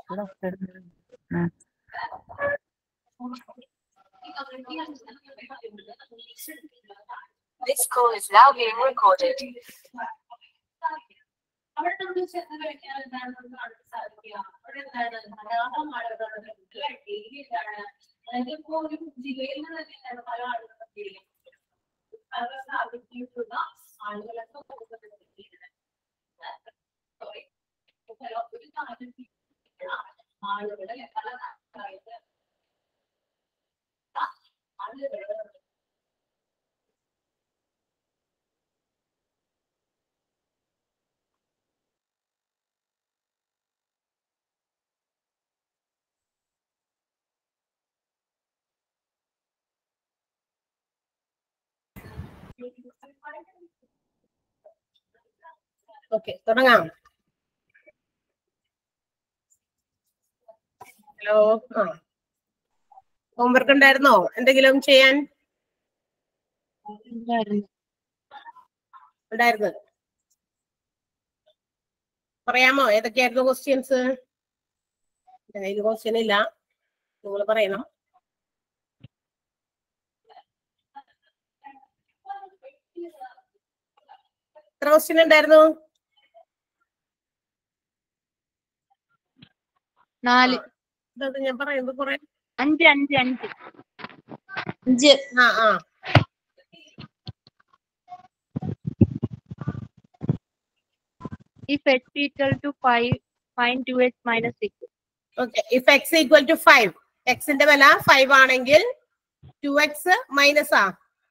This call is now being recorded. അവിടെ നമ്മൾ ചെന്ന് കഴിക്കാൻ എന്താണ് നമുക്ക് കാണാൻ സാധിക്കുക അവിടെ എന്താണ് ധാരാളം ആളുകളുടെ ഡെയിലിയാണ് അതിപ്പോ ഒരു ജില്ലയിൽ നിന്ന് തന്നെയാണ് പല ആളുകളും ചെയ്യുന്നത് അത് സ്ഥാപിച്ചിട്ടുള്ള ആളുകളൊക്കെ കൊടുക്കപ്പെട്ടിരിക്കുന്നത് Sorry. പല ഒരു സാഹചര്യത്തിൽ ആളുകളെ പല ആൾക്കാർക്ക് ആളുകളെ ഓക്കെ തുടങ്ങാം ഹലോ ആ ഹോംവർക്ക് ഉണ്ടായിരുന്നോ എന്തെങ്കിലും ചെയ്യാൻ ഉണ്ടായിരുന്നു പറയാമോ ഏതൊക്കെയായിരുന്നു ക്വസ്റ്റ്യൻസ് കയ്യിൽ ക്വസ്റ്റ്യൻ ഇല്ല നിങ്ങൾ പറയണം എത്ര ക്വസ്റ്റ്യൻ ഉണ്ടായിരുന്നു നാല് ഇതത് ഞാൻ പറയുന്നത് കുറെ അഞ്ച് അഞ്ച് അഞ്ച് അഞ്ച് ആ ആ if x equal to 5 find 2x minus 6 okay if X equal to five എക്സിന്റെ വില ഫൈവ് ആണെങ്കിൽ ടു എക്സ് മൈനസ് ആ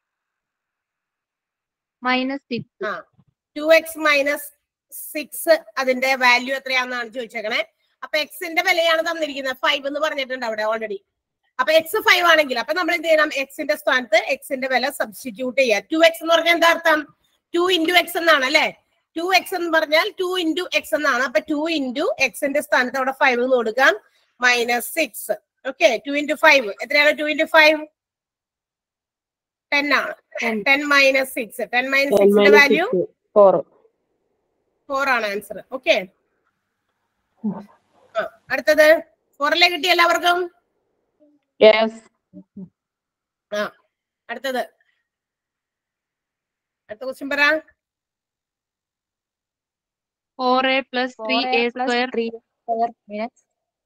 minus 6 ആ ടു എക്സ് മൈനസ് സിക്സ് അതിന്റെ വാല്യൂ എത്രയാണെന്നാണ് ചോദിച്ചേക്കണേ അപ്പൊ എക്സിന്റെ വിലയാണ് തന്നിരിക്കുന്നത് ഫൈവ് എന്ന് പറഞ്ഞിട്ടുണ്ട് അവിടെ ഓൾറെഡി അപ്പൊ എക്സ് ഫൈവ് ആണെങ്കിൽ അപ്പൊ നമ്മൾ എന്ത് ചെയ്യണം എക്സിന്റെ സ്ഥാനത്ത് എക്സിന്റെ വില സബ്സ്റ്റിറ്റ്യൂട്ട് ചെയ്യുക ടു എക്സ് എന്ന് പറഞ്ഞാൽ എന്താ അർത്ഥം ടു ഇൻറ്റു എക്സ് എന്നാണ് അല്ലെ ടു എക്സ് എന്ന് പറഞ്ഞാൽ ടു ഇൻറ്റു എക്സ് എന്നാണ് അപ്പൊ ടു ഇൻറ്റു എക്സിന്റെ സ്ഥാനത്ത് അവിടെ ഫൈവ് എന്ന് കൊടുക്കാം minus six okay two into five എത്രയാണ് ടു ഇൻറ്റു ഫൈവ് ടെൻ ആണ് ten minus six ten minus സിക്സിന്റെ വാല്യൂ ഫോർ ഫോർ ആണ് ആൻസർ ഓക്കെ അടുത്തത് ഫോറിലെ കിട്ടി എല്ലാവർക്കും യെസ് ആ അടുത്തത് അടുത്ത ക്വസ്റ്റ്യൻ പറ 4a plus 3a square three square minus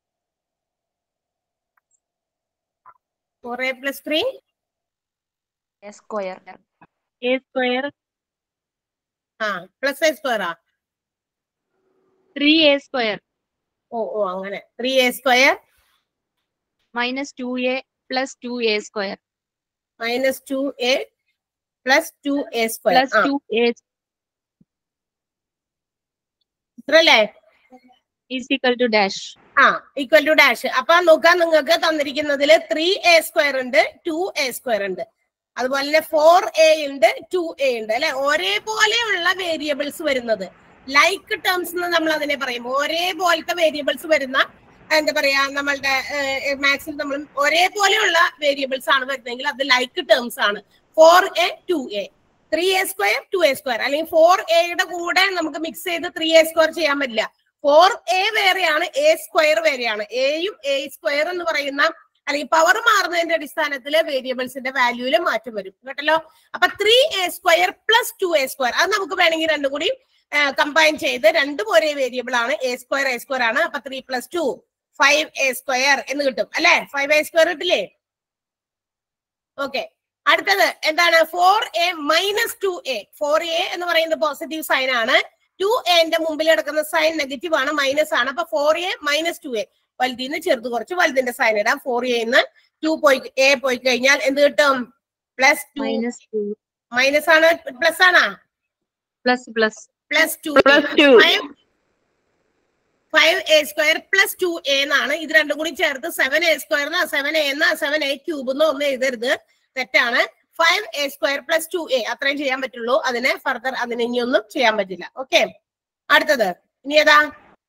four A plus three square a square ആ പ്ലസ് എ സ്ക്വയർ ആ 3a square ഓ ഓ അങ്ങനെ three A square minus 2a plus 2a square minus two A plus two A square plus 2a ഇത്രല്ലേ is equal to dash ആ equal to dash അപ്പൊ നോക്കാം നിങ്ങൾക്ക് തന്നിരിക്കുന്നതിൽ ത്രീ എ സ്ക്വയർ ഉണ്ട് ടു എ സ്ക്വയർ ഉണ്ട് അതുപോലെ തന്നെ ഫോർ എ ഉണ്ട് ടു എ ഉണ്ട് അല്ലെ ഒരേപോലെയുള്ള വേരിയബിൾസ് വരുന്നത് ലൈക്ക് ടേംസ് എന്ന് നമ്മൾ അതിനെ പറയും ഒരേപോലത്തെ വേരിയബിൾസ് വരുന്ന എന്താ പറയാ നമ്മളുടെ മാത്സിൽ നമ്മൾ ഒരേപോലെയുള്ള വേരിയബിൾസ് ആണ് വരുന്നതെങ്കിൽ അത് ലൈക്ക് ടേംസ് ആണ് four A two A three A square two A square അല്ലെങ്കിൽ ഫോർ എയുടെ കൂടെ നമുക്ക് മിക്സ് ചെയ്ത് ത്രീ എ സ്ക്വയർ ചെയ്യാൻ പറ്റില്ല ഫോർ എ വേറെയാണ് എ സ്ക്വയർ വേറെയാണ് എയും എ സ്ക്വയർ എന്ന് പറയുന്ന അല്ലെങ്കിൽ പവർ മാറുന്നതിന്റെ അടിസ്ഥാനത്തിൽ വേരിയബിൾസിന്റെ വാല്യൂല് മാറ്റം വരും കേട്ടല്ലോ അപ്പൊ three A square plus two A square അത് നമുക്ക് വേണമെങ്കിൽ രണ്ടും കൂടി കമ്പൈൻ ചെയ്ത് രണ്ടും ഒരേ വേരിയബിൾ ആണ് എ സ്ക്വയർ എ സ്ക്വയർ ആണ് അപ്പൊ three plus two five A square എന്ന് കിട്ടും അല്ലെ ഫൈവ് എ സ്ക്വയർ കിട്ടില്ലേ ഓക്കെ അടുത്തത് എന്താണ് four A minus two A four A എന്ന് പറയുന്നത് പോസിറ്റീവ് സൈൻ ആണ് ടു എന്റെ മുമ്പിൽ കിടക്കുന്ന സൈൻ നെഗറ്റീവ് ആണ് മൈനസ് ആണ് അപ്പൊ four A minus two A വലുതിന്ന് ചെറുത് കുറച്ച് വലുതിന്റെ സൈൻ ഇടാം ഫോർ എന്ന് ടു പോയി എ പോയി കഴിഞ്ഞാൽ എന്ത് കിട്ടും പ്ലസ് ടു minus 2 മൈനസ് ആണ് പ്ലസ് ആണാ plus plus plus two Plus two. Five A square plus two A എന്നാണ് ഇത് രണ്ടും കൂടി ചേർത്ത് seven A square seven A എന്ന സെവൻ എ ക്യൂബ് എന്ന് ഒന്നും എഴുതരുത് തെറ്റാണ് five A square plus two A അത്രയും ചെയ്യാൻ പറ്റുള്ളൂ അതിനെ ഫർദർ അതിന് ഇനിയൊന്നും ചെയ്യാൻ പറ്റില്ല ഓക്കെ അടുത്തത് ഇനി ഏതാ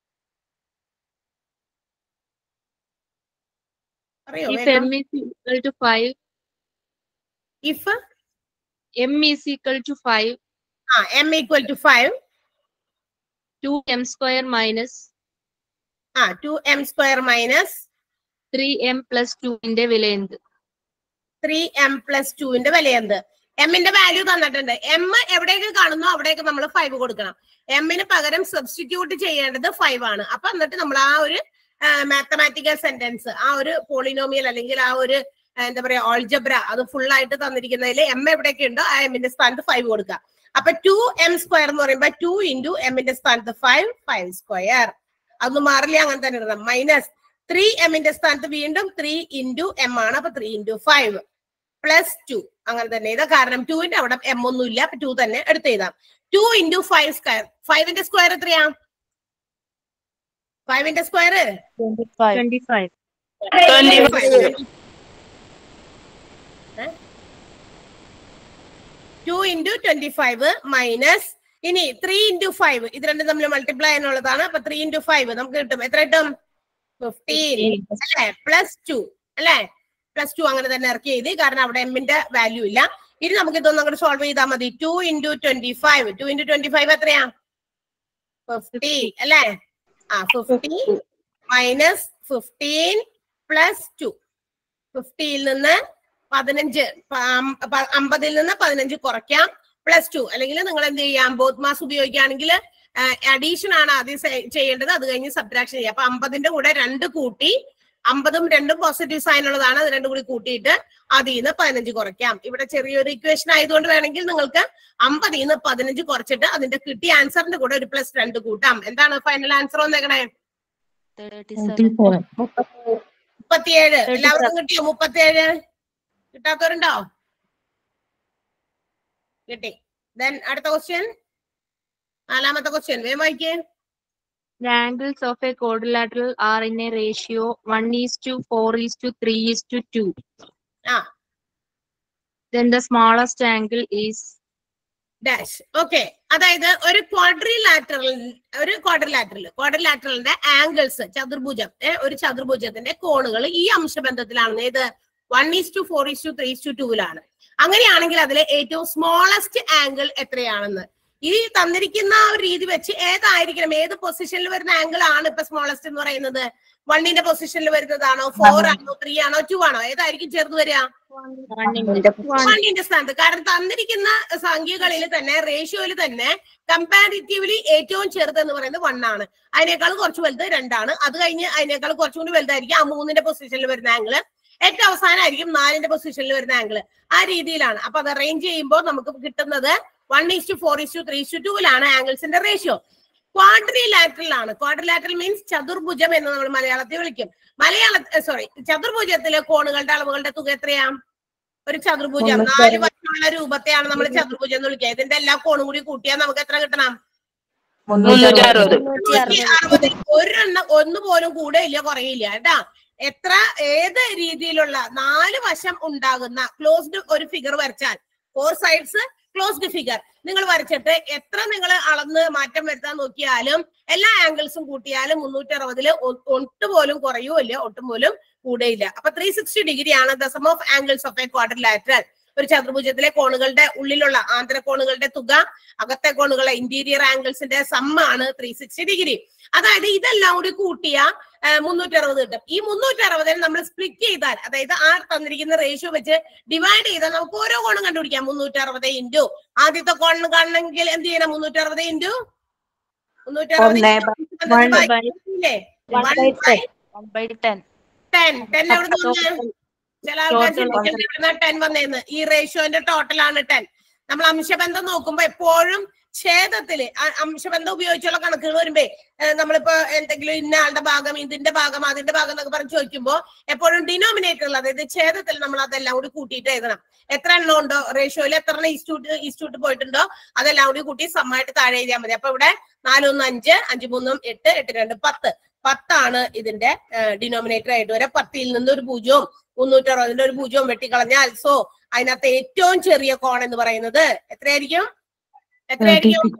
അറിയോ if m is equal to 5 if m is equal to 5 ആ M equal to five 2m square minus ആ two M square minus three M plus ടുവിന്റെ വില എന്ത് ത്രീ എം പ്ലസ് ടുവിന്റെ വില എന്ത് എമ്മിന്റെ വാല്യൂ തന്നിട്ടുണ്ട് എം എവിടേക്ക് കാണുന്നോ അവിടേക്ക് നമ്മൾ ഫൈവ് കൊടുക്കണം എമ്മിന് പകരം സബ്സ്റ്റിറ്റ്യൂട്ട് ചെയ്യേണ്ടത് ഫൈവ് ആണ് അപ്പൊ എന്നിട്ട് നമ്മൾ ആ ഒരു മാത്തമാറ്റിക്കൽ സെന്റൻസ് ആ ഒരു പോളിനോമിയൽ അല്ലെങ്കിൽ ആ ഒരു ആ, എന്താ പറയാ ഓൾജബ്ര അത് ഫുൾ ആയിട്ട് തന്നിരിക്കുന്നതിൽ എം എവിടെയൊക്കെ ഉണ്ടോ ആ എമ്മിന്റെ സ്ഥാനത്ത് ഫൈവ് കൊടുക്കുക അപ്പൊ ടു എം സ്ക്വയർ എന്ന് പറയുമ്പോൾ ടു ഇൻറ്റു എമ്മിന്റെ സ്ഥാനത്ത് ഫൈവ് ഫൈവ് സ്ക്വയർ അതൊന്നും മാറില്ല അങ്ങനെ തന്നെ ഇടണം മൈനസ് ത്രീ എമ്മിന്റെ സ്ഥാനത്ത് വീണ്ടും ത്രീ ഇൻറ്റു എം ആണ് അപ്പൊ three into five plus two അങ്ങനെ തന്നെ ഇതാ കാരണം ടുവിന്റെ അവിടെ എം ഒന്നും ഇല്ല അപ്പൊ ടു തന്നെ എടുത്ത് എഴുതാം ടു ഇൻറ്റു ഫൈവ് സ്ക്വയർ ഫൈവിന്റെ സ്ക്വയർ എത്രയാ ഫൈവിന്റെ square twenty five twenty five two into twenty five minus ഇനി ത്രീ ഇൻറ്റു ഫൈവ് ഇത് രണ്ടും തമ്മിൽ മൾട്ടിപ്ലൈ ചെയ്യാനുള്ളതാണ് അപ്പൊ ത്രീ ഇൻറ്റു ഫൈവ് നമുക്ക് കിട്ടും എത്ര കിട്ടും ഫിഫ്റ്റീൻ അല്ലേ പ്ലസ് ടു അല്ലേ പ്ലസ് ടു അങ്ങനെ തന്നെ ഇറക്കി ചെയ്ത് കാരണം അവിടെ എമ്മിന്റെ വാല്യൂ ഇല്ല ഇനി നമുക്ക് ഇതൊന്നും അങ്ങോട്ട് സോൾവ് ചെയ്താൽ മതി two into twenty five two into twenty five എത്രയാ ഫിഫ്റ്റി അല്ലേ ആ fifty minus fifteen plus two ഫിഫ്റ്റിയിൽ നിന്ന് പതിനഞ്ച് പ- അം- പ- അമ്പതിൽ നിന്ന് പതിനഞ്ച് കുറയ്ക്കാം പ്ലസ് ടു അല്ലെങ്കിൽ നിങ്ങൾ എന്ത് ചെയ്യാം ബോത്ത് മാസ് ഉപയോഗിക്കുകയാണെങ്കിൽ അഡീഷൻ ആണ് ആദ്യം സെ- ചെയ്യേണ്ടത് അത് കഴിഞ്ഞ് സബ്ട്രാക്ഷൻ ചെയ്യാം അപ്പൊ അമ്പതിന്റെ കൂടെ രണ്ട് കൂട്ടി അമ്പതും രണ്ടും പോസിറ്റീവ് സൈൻ ഉള്ളതാണ് അത് രണ്ടും കൂടി കൂട്ടിയിട്ട് അതിൽ നിന്ന് പതിനഞ്ച് കുറയ്ക്കാം ഇവിടെ ചെറിയൊരു ഇക്വേഷൻ ആയതുകൊണ്ട് വേണമെങ്കിൽ നിങ്ങൾക്ക് അമ്പതിൽ നിന്ന് പതിനഞ്ച് കുറച്ചിട്ട് അതിന്റെ കിട്ടിയ ആൻസറിന്റെ കൂടെ ഒരു പ്ലസ് രണ്ട് കൂട്ടാം എന്താണ് ഫൈനൽ ആൻസർ വന്നേക്കണേ മുപ്പത്തിയേഴ് എല്ലാവർക്കും കിട്ടിയോ മുപ്പത്തിയേഴ് കിട്ടാത്തവരുണ്ടോ കിട്ടി ദെൻ അടുത്ത ക്വസ്റ്റ്യൻ നാലാമത്തെ ക്വസ്റ്റ്യൻ വേഗം വായിക്കേ The angles of a quadrilateral are in a ratio 1 is to 4 is to 3 is to 2. Ah. Then the smallest angle is dash okay അതായത് ഒരു ക്വാഡ്രിലാറ്ററൽ ഒരു ക്വാഡ്രിലാറ്ററൽ ക്വാഡ്രിലാറ്ററലിന്റെ ആംഗിൾസ് ചതുർഭുജം ഏ, ഒരു ചതുർഭുജത്തിന്റെ കോണുകൾ ഈ അംശബന്ധത്തിലാണ് ഏത് one is to four is to three is to ടൂവിലാണ് അങ്ങനെയാണെങ്കിൽ അതിലെ ഏറ്റവും സ്മോളസ്റ്റ് ആംഗിൾ എത്രയാണെന്ന് ഈ തന്നിരിക്കുന്ന ആ ഒരു രീതി വെച്ച് ഏതായിരിക്കണം ഏത് പൊസിഷനിൽ വരുന്ന ആംഗിൾ ആണ് ഇപ്പൊ സ്മോളസ്റ്റ് എന്ന് പറയുന്നത് വണ്ണിന്റെ പൊസിഷനിൽ വരുന്നതാണോ ഫോർ ആണോ ത്രീ ആണോ ടു ആണോ ഏതായിരിക്കും ചേർന്ന് വരിക വണ്ണിന്റെ സ്ഥാനത്ത് കാരണം തന്നിരിക്കുന്ന സംഖ്യകളിൽ തന്നെ റേഷ്യോയിൽ തന്നെ കമ്പാരിറ്റീവ്ലി ഏറ്റവും ചെറുത് എന്ന് പറയുന്നത് വൺ ആണ് അതിനേക്കാൾ കുറച്ച് വലുത് രണ്ടാണ് അത് കഴിഞ്ഞ് അതിനേക്കാൾ കുറച്ചും കൂടി വലുതായിരിക്കും ആ മൂന്നിന്റെ പൊസിഷനിൽ വരുന്ന ആംഗിള് ഏറ്റവും അവസാനമായിരിക്കും നാലിന്റെ പൊസിഷനിൽ വരുന്ന ആംഗിള് ആ രീതിയിലാണ് അപ്പൊ അത് അറേഞ്ച് ചെയ്യുമ്പോൾ നമുക്ക് കിട്ടുന്നത് one is to four is to three to ടൂവിലാണ് ആംഗിൾസിന്റെ റേഷ്യോ ക്വാഡ്രിലാറ്ററൽ ആണ് ക്വാഡ്രിലാറ്ററൽ മീൻസ് ചതുർഭുജം എന്ന് നമ്മൾ മലയാളത്തിൽ വിളിക്കും മലയാള സോറി ചതുർഭുജത്തിലെ കോണുകളുടെ അളവുകളുടെ തുക എത്രയാ ഒരു ചതുർഭുജം ഒന്ന് നാല് ശരി. വശമുള്ള രൂപത്തെയാണ് നമ്മൾ ചതുർഭുജം എന്ന് വിളിക്കുക ഇതിന്റെ എല്ലാ കോണും കൂടി കൂട്ടിയാൽ നമുക്ക് എത്ര കിട്ടണം മുന്നൂറ്റി അറുപത് നൂറ്റി അറുപതിൽ ഒരെണ്ണം ഒന്ന് പോലും കൂടെയില്ല കുറയില്ല കേട്ടാ എത്ര ഏത് രീതിയിലുള്ള നാല് വശം ഉണ്ടാകുന്ന ക്ലോസ്ഡ് ഒരു ഫിഗർ വരച്ചാൽ ഫോർ സൈഡ്സ് ക്ലോസ്ഡ് ഫിഗർ നിങ്ങൾ വരച്ചിട്ട് എത്ര നിങ്ങൾ അളന്ന് മാറ്റം വരുത്താൻ നോക്കിയാലും എല്ലാ ആംഗിൾസും കൂട്ടിയാലും മുന്നൂറ്റി അറുപതില് ഒട്ടുപോലും കുറയുമില്ല ഒട്ടും പോലും കൂടെയില്ല അപ്പൊ ത്രീ സിക്സ്റ്റി ഡിഗ്രി ആണ് the sum of angles of a quadrilateral ഒരു ചതുർഭുജത്തിലെ കോണുകളുടെ ഉള്ളിലുള്ള ആന്തര കോണുകളുടെ തുക അകത്തെ കോണുകളെ ഇന്റീരിയർ ആംഗിൾസിന്റെ സമ്മാണ് ത്രീ സിക്സ്റ്റി ഡിഗ്രി അതായത് ഇതെല്ലാം കൂടി കൂട്ടിയ മുന്നൂറ്റി അറുപത് കിട്ടും ഈ മുന്നൂറ്റി അറുപതിന് നമ്മൾ സ്പ്ലിറ്റ് ചെയ്താൽ അതായത് ആ തന്നിരിക്കുന്ന റേഷ്യോ വെച്ച് ഡിവൈഡ് ചെയ്താൽ നമുക്ക് ഓരോ കോണും കണ്ടുപിടിക്കാം മുന്നൂറ്റി അറുപത് ഇൻറ്റു ആദ്യത്തെ കോണിന് കാണണമെങ്കിൽ എന്ത് ചെയ്യണം മുന്നൂറ്റി അറുപത് ഇൻറ്റു മുന്നൂറ്റി ഒന്ന് അറുപത് ഇല്ലേ One by ten. One by ten. Ten ten എവിടെ നിന്ന് ചില ആൾക്കാർ Total ചിന്തിക്കുന്ന ടെൻ വന്നേന്ന് ഈ റേഷ്യോന്റെ ടോട്ടൽ ആണ് ടെൻ നമ്മൾ അംശബന്ധം നോക്കുമ്പോ എപ്പോഴും ഛേദത്തില് അ- അംശബന്ധം ഉപയോഗിച്ചുള്ള കണക്കുകൾ വരുമ്പേ ഏഹ് നമ്മളിപ്പോ എന്തെങ്കിലും ഇന്ന ആളുടെ ഭാഗം ഇതിന്റെ ഭാഗം അതിന്റെ ഭാഗം എന്നൊക്കെ പറഞ്ഞ് ചോദിക്കുമ്പോ എപ്പോഴും ഡിനോമിനേറ്ററിൽ അതായത് ഛേദത്തിൽ നമ്മൾ അതെല്ലാം കൂടി കൂട്ടിയിട്ട് എഴുതണം എത്ര എണ്ണം ഉണ്ടോ റേഷ്യോയിൽ എത്ര എണ്ണം ഇൻസ്റ്റിറ്റ്യൂട്ട് ഇൻസ്റ്റിറ്റ്യൂട്ട് പോയിട്ടുണ്ടോ അതെല്ലാം കൂടി കൂട്ടി സമ്മായിട്ട് താഴെ എഴുതിയാൽ മതി അപ്പൊ ഇവിടെ നാലൊന്ന് അഞ്ച് അഞ്ച് മൂന്നും എട്ട് എട്ട് രണ്ട് പത്ത് പത്താണ് ഇതിന്റെ ഡിനോമിനേറ്റർ ആയിട്ട് വരെ പത്തിൽ നിന്ന് ഒരു പൂജ്യവും മുന്നൂറ്റി അറുപതിന്റെ ഒരു പൂജ്യവും വെട്ടിക്കളഞ്ഞാൽ സോ അതിനകത്ത് ഏറ്റവും ചെറിയ കോൺ എന്ന് പറയുന്നത് എത്രയായിരിക്കും എത്രയായിരിക്കും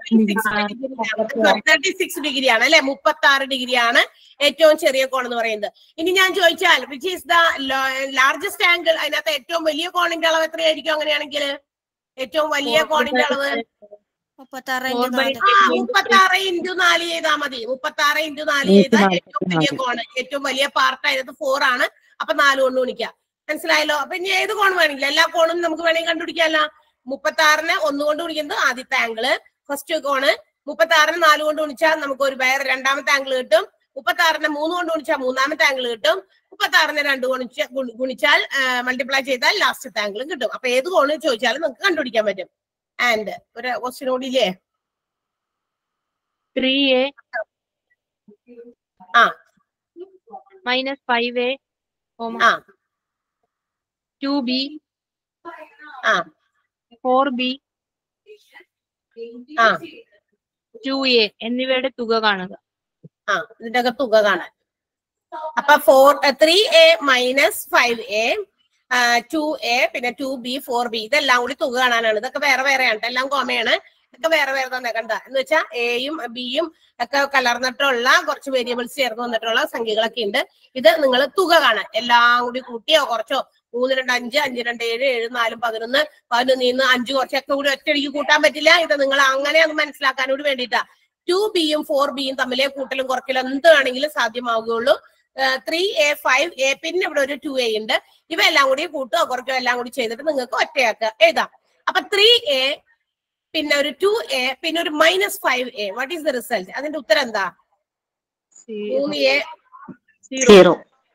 തേർട്ടി സിക്സ് ഡിഗ്രി ആണ് അല്ലെ മുപ്പത്തി ആറ് ഡിഗ്രി ആണ് ഏറ്റവും ചെറിയ കോൺ എന്ന് പറയുന്നത് ഇനി ഞാൻ ചോദിച്ചാൽ which is the largest angle അതിനകത്ത് ഏറ്റവും വലിയ കോണിന്റെ അളവ് എത്രയായിരിക്കും അങ്ങനെയാണെങ്കിൽ ഏറ്റവും വലിയ കോണിന്റെ അളവ് മുപ്പത്താറ് ഫോർ ബൈ ആ മുപ്പത്തി ആറ് ഇൻറ്റു നാല് ചെയ്താൽ മതി മുപ്പത്തി ആറ് ഇൻറ്റു നാല് ചെയ്താൽ ഏറ്റവും വലിയ കോണ് ഏറ്റവും വലിയ പാർട്ട് അതിനകത്ത് ഫോർ ആണ് അപ്പൊ നാല് കൊണ്ട് ഗുണിക്കാം മനസ്സിലായല്ലോ അപ്പൊ ഇനി ഏത് കോൺ വേണമെങ്കിലും എല്ലാ കോണും നമുക്ക് വേണമെങ്കിൽ കണ്ടുപിടിക്കാമല്ലോ മുപ്പത്തി ആറിന് ഒന്ന് കൊണ്ട് ഗുണിക്കുന്നത് ആദ്യത്തെ ആംഗിള് ഫസ്റ്റ് കോണ് മുപ്പത്തി ആറിന് നാല് കൊണ്ട് ഗുണിച്ചാൽ നമുക്ക് ഒരു വേറെ രണ്ടാമത്തെ ആംഗിൾ കിട്ടും മുപ്പത്തി ആറിന് മൂന്ന് കൊണ്ട് ഗുണിച്ചാൽ മൂന്നാമത്തെ ആംഗിൾ കിട്ടും മുപ്പത്തി ആറിന് രണ്ട് ഗുണിച്ച ഗുണി- ഗുണിച്ചാൽ മൾട്ടിപ്ലൈ ചെയ്താൽ ലാസ്റ്റത്തെ ആംഗിളും കിട്ടും അപ്പൊ ഏത് കോണ് ചോദിച്ചാലും നമുക്ക് കണ്ടുപിടിക്കാൻ പറ്റും ആൻഡ് ഒരു ക്വസ്റ്റ്യൻ കൂടി ഇല്ലേ ത്രീ എ ആ. മൈനസ് ഫൈവ് എ ആ ടു ബി ആ ഫോർ ബി ആ ടു എ എന്നിവയുടെ തുക കാണുക ആ ഇതിന്റെ ഒക്കെ തുക കാണാൻ അപ്പൊ four three A minus five A two A പിന്നെ ടു ബി ഫോർ ബി ഇതെല്ലാം കൂടി തുക കാണാനാണ് ഇതൊക്കെ വേറെ വേറെയാണ് ട്ടോ. എല്ലാം കോമയാണ് ഇതൊക്കെ വേറെ വേറെ തന്നെ കണ്ട എന്ന് വെച്ചാൽ എയും ബിയും ഒക്കെ കലർന്നിട്ടുള്ള കുറച്ച് വേരിയബിൾസ് ചേർന്ന് വന്നിട്ടുള്ള സംഖ്യകളൊക്കെ ഉണ്ട് ഇത് നിങ്ങൾ തുക കാണാൻ എല്ലാം കൂടി കൂട്ടിയോ കുറച്ചോ മൂന്ന് രണ്ട് അഞ്ച് അഞ്ച് രണ്ട് ഏഴ് ഏഴ് നാലും പതിനൊന്ന് പതിനൊന്നിന്ന് അഞ്ച് കുറച്ചൊക്കെ കൂടി ഒറ്റയടിക്ക് കൂട്ടാൻ പറ്റില്ല ഇത് നിങ്ങൾ അങ്ങനെ അത് മനസ്സിലാക്കാൻ കൂടി വേണ്ടിയിട്ടാ ടു ബിയും ഫോർ ബിയും തമ്മിലെ കൂട്ടലും കുറക്കലും എന്ത് വേണമെങ്കിലും സാധ്യമാവുകയുള്ളൂ ത്രീ എ ഫൈവ് എ പിന്നെ ഇവിടെ ഒരു ടു എ ഉണ്ട് ഇവയെല്ലാം കൂടി കൂട്ടുകയോ കുറയ്ക്കോ എല്ലാം കൂടി ചെയ്തിട്ട് നിങ്ങൾക്ക് ഒറ്റയാക്കുക എഴുതാം അപ്പൊ ത്രീ എ പിന്നെ ഒരു ടു എ പിന്നെ ഒരു minus five A what is the result അതിന്റെ ഉത്തരം എന്താ മൂന്ന് A zero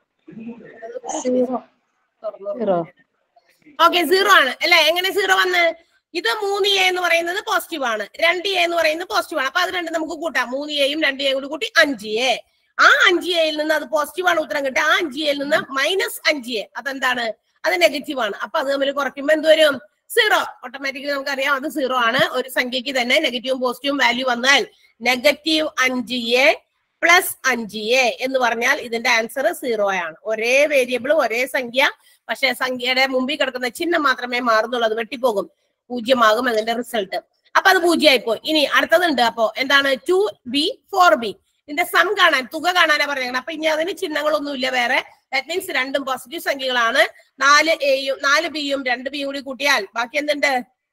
zero okay zero ആണ് അല്ലെ എങ്ങനെ സീറോ വന്ന് ഇത് മൂന്ന് എ എന്ന് പറയുന്നത് പോസിറ്റീവ് ആണ് രണ്ട് എ എന്ന് പറയുന്നത് പോസിറ്റീവ് ആണ് അപ്പൊ അത് രണ്ടും നമുക്ക് കൂട്ടാം മൂന്ന് എയും രണ്ട് എയും കൂടി കൂട്ടി അഞ്ച് എ ആ അഞ്ച് എയിൽ നിന്ന് അത് പോസിറ്റീവ് ആണ് ഉത്തരം കിട്ടുക ആ അഞ്ച് എയിൽ നിന്ന് മൈനസ് അഞ്ച് എ അതെന്താണ് അത് നെഗറ്റീവ് ആണ് അപ്പൊ അത് തമ്മിൽ കുറയ്ക്കുമ്പോ എന്ത് വരും സീറോ ഓട്ടോമാറ്റിക്കലി നമുക്കറിയാം അത് സീറോ ആണ് ഒരു സംഖ്യക്ക് തന്നെ നെഗറ്റീവും പോസിറ്റീവും വാല്യൂ വന്നാൽ നെഗറ്റീവ് അഞ്ച് എ പ്ലസ് അഞ്ച് എ എന്ന് പറഞ്ഞാൽ ഇതിന്റെ ആൻസർ സീറോ ആണ് ഒരേ വേരിയബിൾ ഒരേ സംഖ്യ പക്ഷെ സംഖ്യയുടെ മുമ്പിൽ കിടക്കുന്ന ചിഹ്നം മാത്രമേ മാറുന്നുള്ളൂ അത് വെട്ടിപ്പോകും പൂജ്യമാകും അതിന്റെ റിസൾട്ട് അപ്പൊ അത് പൂജ്യമായി പോയി ഇനി അടുത്തതുണ്ട് അപ്പോ എന്താണ് ടു ബി ഫോർ ബി ഇതിന്റെ സം കാണാൻ തുക കാണാനാ പറഞ്ഞേക്കണം അപ്പൊ ഇനി അതിന് ചിഹ്നങ്ങളൊന്നുമില്ല വേറെ ദാറ്റ് മീൻസ് രണ്ടും പോസിറ്റീവ് സംഖ്യകളാണ് നാല് എയും നാല് ബിയും രണ്ട് ബിയും കൂടി കൂട്ടിയാൽ ബാക്കി എന്തുണ്ട്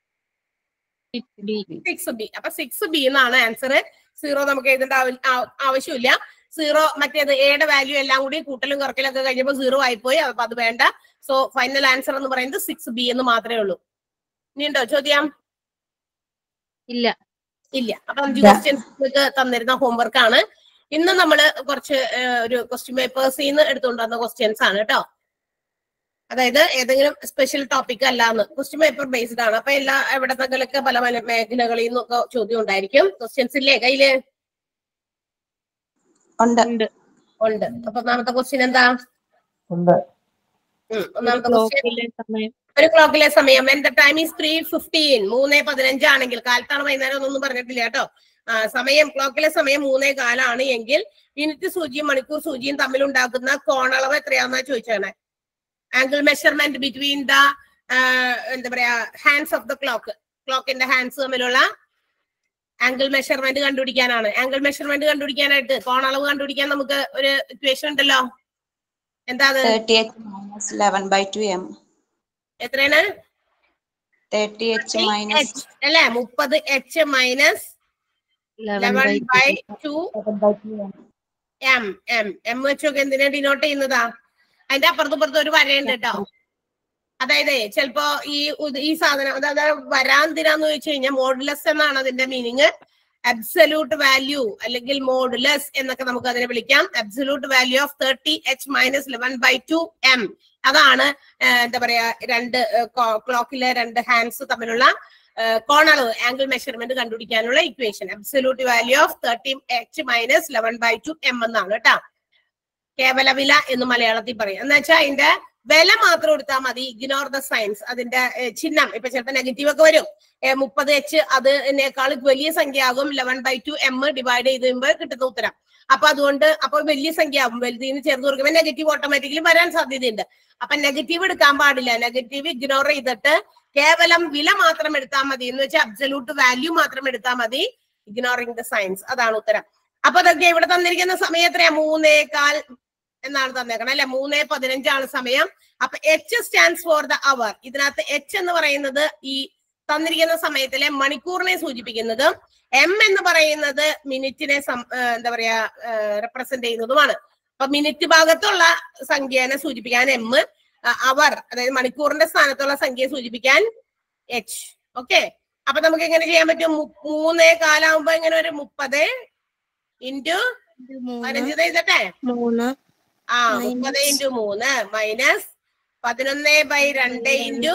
ബി സിക്സ് ബി അപ്പൊ സിക്സ് ബി എന്നാണ് ആൻസർ സീറോ നമുക്ക് എഴുതേണ്ട ആവ- ആ- ആവശ്യമില്ല സീറോ മറ്റേത് എയുടെ വാല്യൂ എല്ലാം കൂടി കൂട്ടലും കുറക്കലും ഒക്കെ കഴിഞ്ഞപ്പോൾ സീറോ ആയിപ്പോയി അപ്പൊ അത് വേണ്ട സോ ഫൈനൽ ആൻസർ എന്ന് പറയുന്നത് സിക്സ് ബി എന്ന് മാത്രമേ ഉള്ളൂ ഇനി ഉണ്ടോ ചോദ്യം ഇല്ല ഇല്ല അപ്പൊ അഞ്ച് ക്വസ്റ്റ്യൻസ് നിങ്ങൾക്ക് തന്നിരുന്ന ഹോംവർക്ക് ആണ് ഇന്ന് നമ്മൾ കുറച്ച് ഏഹ്, ഒരു ക്വസ്റ്റ്യൻ പേപ്പേഴ്സിൽ നിന്ന് എടുത്തുകൊണ്ട് വന്ന ക്വസ്റ്റ്യൻസ് ആണ് കേട്ടോ അതായത് ഏതെങ്കിലും സ്പെഷ്യൽ ടോപ്പിക് അല്ലാന്ന് ക്വസ്റ്റ്യൻ പേപ്പർ ബേസ്ഡ് ആണ് അപ്പൊ എല്ലാ എവിടത്തെങ്കിലൊക്കെ പല പല മേഖലകളിൽ നിന്നൊക്കെ ചോദ്യം ഉണ്ടായിരിക്കും ക്വസ്റ്റ്യൻസ് ഇല്ലേ കയ്യില് ഉണ്ട് ഉണ്ട് ഉണ്ട് അപ്പൊ ഒന്നാമത്തെ ക്വസ്റ്റ്യൻ എന്താ ഉണ്ട് ഉം, ഒന്നാമത്തെ ക്വസ്റ്റ്യൻ ക്ലോക്കിലെ സമയം ഒരു ക്ലോക്കിലെ സമയം എന്റെ ടൈം ഈസ് ത്രീ ഫിഫ്റ്റീൻ മൂന്ന് പതിനഞ്ചാണെങ്കിൽ കാലത്താണ് വൈകുന്നേരം ഒന്നും പറഞ്ഞിട്ടില്ല കേട്ടോ ആ, സമയം ക്ലോക്കിലെ സമയം മൂന്നേ കാലാണ് എങ്കിൽ മിനിറ്റ് സൂചിയും മണിക്കൂർ സൂചിയും തമ്മിൽ ഉണ്ടാക്കുന്ന കോണളവ് എത്രയാണെന്നാ ചോദിച്ചാണ് ആംഗിൾ മെഷർമെന്റ് ബിറ്റ്വീൻ ദ എന്താ പറയാ ഹാൻഡ്സ് ഓഫ് ദ ക്ലോക്ക് ക്ലോക്കിന്റെ ഹാൻഡ്സ് തമ്മിലുള്ള ആംഗിൾ മെഷർമെന്റ് കണ്ടുപിടിക്കാനാണ് ആംഗിൾ മെഷർമെന്റ് കണ്ടുപിടിക്കാനായിട്ട് കോണളവ് കണ്ടുപിടിക്കാൻ നമുക്ക് ഒരു ഇക്വേഷൻ ഉണ്ടല്ലോ എന്താ അത് thirty H minus eleven by two M എത്രയാണ് തേർട്ടി എച്ച് മൈനസ് എച്ച് അല്ലെ മുപ്പത് H minus eleven eleven by by two M M M വെച്ചൊക്കെ എന്തിനാ ഡിനോട്ട് ചെയ്യുന്നതാ അതിന്റെ അപ്പുറത്തും ഇപ്പുറത്തും ഒരു വരയുണ്ട് കേട്ടോ അതായത് ചിലപ്പോ ഈ ഉദ- ഈ സാധനം അതായത് വരാന്തിരാന്ന് ചോദിച്ചു കഴിഞ്ഞാൽ മോഡുലസ് എന്നാണ് അതിന്റെ മീനിങ് അബ്സല്യൂട്ട് വാല്യൂ അല്ലെങ്കിൽ മോഡുലസ് എന്നൊക്കെ നമുക്ക് അതിനെ വിളിക്കാം absolute value of thirty H minus eleven by two M അതാണ് ആ, എന്താ പറയാ രണ്ട് ക്ലോക്കിലെ രണ്ട് ഹാൻഡ്സ് തമ്മിലുള്ള ആ, കോണളവ് ആംഗിൾ മെഷർമെന്റ് കണ്ടുപിടിക്കാനുള്ള equation absolute value of thirty H minus eleven by two M എന്നാണ് കേട്ടോ കേവല വില എന്ന് മലയാളത്തിൽ പറയും എന്ന് വെച്ചാൽ അതിന്റെ വില മാത്രം എടുത്താൽ മതി ഇഗ്നോർ ദ സയൻസ് അതിന്റെ ഏ, ചിഹ്നം ഇപ്പൊ ചിലപ്പോൾ നെഗറ്റീവ് ഒക്കെ വരും മുപ്പത് എച്ച് അതിനേക്കാൾ വലിയ സംഖ്യ ആകും eleven by two M divide ചെയ്ത് കഴിയുമ്പോൾ കിട്ടുന്ന ഉത്തരം അപ്പൊ അതുകൊണ്ട് അപ്പൊ വലിയ സംഖ്യ ആകും വലുതിന് ചേർത്ത് കൊടുക്കുമ്പോൾ നെഗറ്റീവ് ഓട്ടോമാറ്റിക്കലി വരാൻ സാധ്യതയുണ്ട് അപ്പൊ നെഗറ്റീവ് എടുക്കാൻ പാടില്ല നെഗറ്റീവ് ഇഗ്നോർ ചെയ്തിട്ട് കേവലം വില മാത്രം എടുത്താൽ മതി എന്ന് വെച്ചാൽ അബ്സല്യൂട്ട് വാല്യൂ മാത്രം എടുത്താൽ മതി ഇഗ്നോറിംഗ് ദ സയൻസ് അതാണ് ഉത്തരം അപ്പൊ അതൊക്കെ ഇവിടെ തന്നിരിക്കുന്ന സമയം എത്രയാ മൂന്നേകാൽ എന്നാണ് തന്നേക്കണം അല്ലെ മൂന്നേ പതിനഞ്ചാണ് സമയം അപ്പൊ H stands for the hour ഇതിനകത്ത് എച്ച് എന്ന് പറയുന്നത് ഈ തന്നിരിക്കുന്ന സമയത്തിലെ മണിക്കൂറിനെ സൂചിപ്പിക്കുന്നതും എം എന്ന് പറയുന്നത് മിനിറ്റിനെ സം- ആ, എന്താ പറയാ റെപ്രസെന്റ് ചെയ്യുന്നതുമാണ് അപ്പൊ മിനിറ്റ് ഭാഗത്തുള്ള സംഖ്യനെ സൂചിപ്പിക്കാൻ എം അവർ അതായത് മണിക്കൂറിന്റെ സ്ഥാനത്തുള്ള സംഖ്യയെ സൂചിപ്പിക്കാൻ എച്ച് ഓക്കെ അപ്പൊ നമുക്ക് എങ്ങനെ ചെയ്യാൻ പറ്റും മു- മൂന്നേ കാലാവുമ്പോ എങ്ങനെ ഒരു മുപ്പത് ഇൻറ്റു പതിനഞ്ച് ചെയ്തട്ടെ മൂന്ന് ആ മുപ്പത് ഇൻറ്റു മൂന്ന് മൈനസ് പതിനൊന്ന് ബൈ രണ്ട് ഇൻറ്റു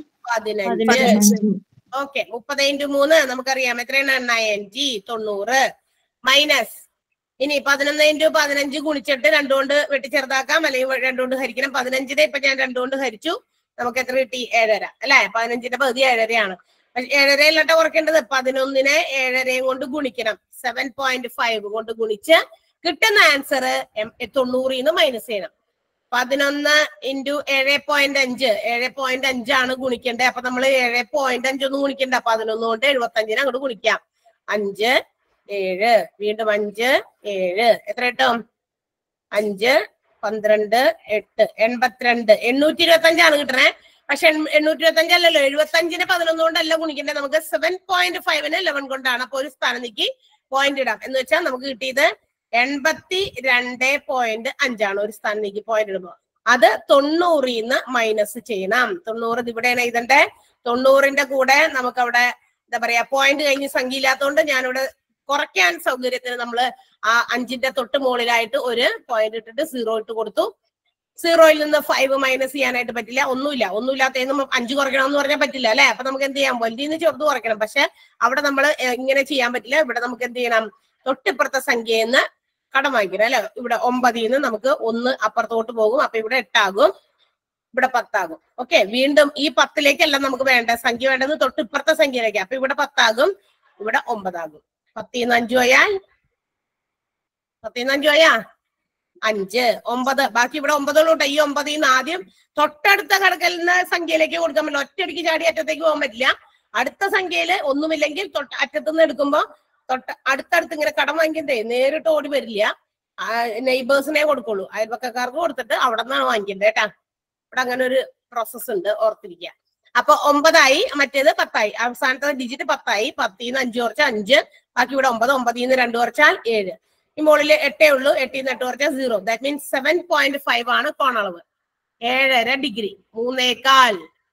പതിനഞ്ച് ഓക്കെ മുപ്പത് ഇൻറ്റു മൂന്ന് നമുക്കറിയാം എത്രയാണ് നയൻറ്റി തൊണ്ണൂറ് മൈനസ് ഇനി പതിനൊന്ന് ഇൻറ്റു പതിനഞ്ച് ഗുണിച്ചിട്ട് രണ്ടുകൊണ്ട് വെട്ടി ചെറുതാക്കാം അല്ലെങ്കിൽ രണ്ടുകൊണ്ട് ഹരിക്കണം പതിനഞ്ചിനെ ഇപ്പൊ ഞാൻ രണ്ടുകൊണ്ട് ഹരിച്ചു നമുക്ക് എത്ര കിട്ടി ഏഴര അല്ലെ പതിനഞ്ചിന്റെ പകുതി ഏഴരയാണ് പക്ഷെ ഏഴരയിലട്ട കുറയ്ക്കേണ്ടത് പതിനൊന്നിനെ ഏഴരയും കൊണ്ട് ഗുണിക്കണം സെവൻ പോയിന്റ് ഫൈവ് കൊണ്ട് ഗുണിച്ച് കിട്ടുന്ന ആൻസർ തൊണ്ണൂറിൽ നിന്ന് മൈനസ് ചെയ്യണം പതിനൊന്ന് ഇൻറ്റു ഏഴ് പോയിന്റ് അഞ്ച് ഏഴ് പോയിന്റ് അഞ്ചാണ് ഗുണിക്കേണ്ടത് അപ്പൊ നമ്മൾ ഏഴ് പോയിന്റ് അഞ്ചൊന്നും ഗുണിക്കണ്ട പതിനൊന്ന് കൊണ്ട് എഴുപത്തി അഞ്ചിനെ അങ്ങോട്ട് ഗുണിക്കാം അഞ്ച് ഏഴ് വീണ്ടും അഞ്ച് ഏഴ് എത്ര കിട്ടും അഞ്ച് പന്ത്രണ്ട് എട്ട് എൺപത്തിരണ്ട് എണ്ണൂറ്റി ഇരുപത്തി അഞ്ചാണ് കിട്ടണേ പക്ഷെ എൺ- എണ്ണൂറ്റി ഇരുപത്തി അഞ്ചല്ലല്ലോ എഴുപത്തി അഞ്ചിന് പതിനൊന്ന് കൊണ്ടല്ല ഗുണിക്കണ്ടേ നമുക്ക് സെവൻ പോയിന്റ് ഫൈവിന് ലെവൻ കൊണ്ടാണ് അപ്പൊ ഒരു സ്ഥാനം നീക്കി പോയിന്റ് ഇടാം എന്ന് വെച്ചാൽ നമുക്ക് കിട്ടിയത് എൺപത്തി രണ്ട് പോയിന്റ് അഞ്ചാണ് ഒരു സ്ഥാനം നീക്കി പോയിന്റ് ഇടുമ്പോൾ അത് തൊണ്ണൂറിൽ നിന്ന് മൈനസ് ചെയ്യണം തൊണ്ണൂറ് ഇത് ഇവിടെയാണ് എഴുതണ്ടേ തൊണ്ണൂറിന്റെ കൂടെ നമുക്ക് അവിടെ എന്താ പറയാ പോയിന്റ് കഴിഞ്ഞ് സംഖ്യ ഇല്ലാത്തതുകൊണ്ട് ഞാനിവിടെ കുറയ്ക്കാൻ സൗകര്യത്തിന് നമ്മള് ആ അഞ്ചിന്റെ തൊട്ട് മുകളിലായിട്ട് ഒരു പോയിന്റ് ഇട്ടിട്ട് സീറോ ഇട്ട് കൊടുത്തു സീറോയിൽ നിന്ന് ഫൈവ് മൈനസ് ചെയ്യാനായിട്ട് പറ്റില്ല ഒന്നുമില്ല ഒന്നുമില്ലാത്തതിന് അഞ്ച് കുറയ്ക്കണം എന്ന് പറഞ്ഞാൽ പറ്റില്ല അല്ലെ അപ്പൊ നമുക്ക് എന്ത് ചെയ്യാം വലുതിന്ന് ചെറുത് കുറയ്ക്കണം പക്ഷെ അവിടെ നമ്മൾ ഇങ്ങനെ ചെയ്യാൻ പറ്റില്ല ഇവിടെ നമുക്ക് എന്ത് ചെയ്യണം തൊട്ടിപ്പുറത്തെ സംഖ്യയിൽ നിന്ന് കടം വാങ്ങിക്കണം അല്ലെ ഇവിടെ ഒമ്പതിൽ നിന്ന് നമുക്ക് ഒന്ന് അപ്പുറത്തോട്ട് പോകും അപ്പൊ ഇവിടെ എട്ടാകും ഇവിടെ പത്താകും ഓക്കെ വീണ്ടും ഈ പത്തിലേക്കല്ല നമുക്ക് വേണ്ട സംഖ്യ വേണ്ടത് തൊട്ടിപ്പുറത്തെ സംഖ്യയിലേക്ക് അപ്പൊ ഇവിടെ പത്താകും ഇവിടെ ഒമ്പതാകും പത്തിന്ന് അഞ്ചു പോയാൽ പത്തിന്ന് അഞ്ചു പോയാ അഞ്ച് ഒമ്പത് ബാക്കി ഇവിടെ ഒമ്പതോളം ഉണ്ട് ഈ ഒമ്പതിൽ നിന്ന് ആദ്യം തൊട്ടടുത്ത കടക്കലിന് സംഖ്യയിലേക്ക് കൊടുക്കാൻ പറ്റില്ല ഒറ്റയടിക്ക് ചാടി അറ്റത്തേക്ക് പോകാൻ പറ്റില്ല അടുത്ത സംഖ്യയിൽ ഒന്നുമില്ലെങ്കിൽ തൊട്ട് അറ്റത്തുനിന്ന് എടുക്കുമ്പോ തൊട്ട് അടുത്തടുത്ത് ഇങ്ങനെ കടം വാങ്ങിക്കണ്ടേ നേരിട്ട് ഓടി വരില്ല നെയ്ബേഴ്സിനെ കൊടുക്കുള്ളൂ അയൽപക്കക്കാർക്ക് കൊടുത്തിട്ട് അവിടെ നിന്നാണ് വാങ്ങിക്കേണ്ടത് കേട്ടാ ഇവിടെ അങ്ങനെ ഒരു പ്രോസസ് ഉണ്ട് ഓർത്തിരിക്കുക അപ്പൊ ഒമ്പതായി മറ്റേത് പത്തായി അവസാനത്തെ ഡിജിറ്റ് പത്തായി പത്തിന്ന് അഞ്ച് കുറച്ച് അഞ്ച് ബാക്കി ഇവിടെ ഒമ്പത് ഒമ്പതിൽ നിന്ന് രണ്ട് കുറച്ചാൽ ഏഴ് ഈ മുകളിൽ എട്ടേ ഉള്ളൂ എട്ടിൽ നിന്ന് എട്ട് കുറച്ചാൽ zero that means seven point five ആണ് കോണളവ് ഏഴര ഡിഗ്രി മൂന്നേകാൽ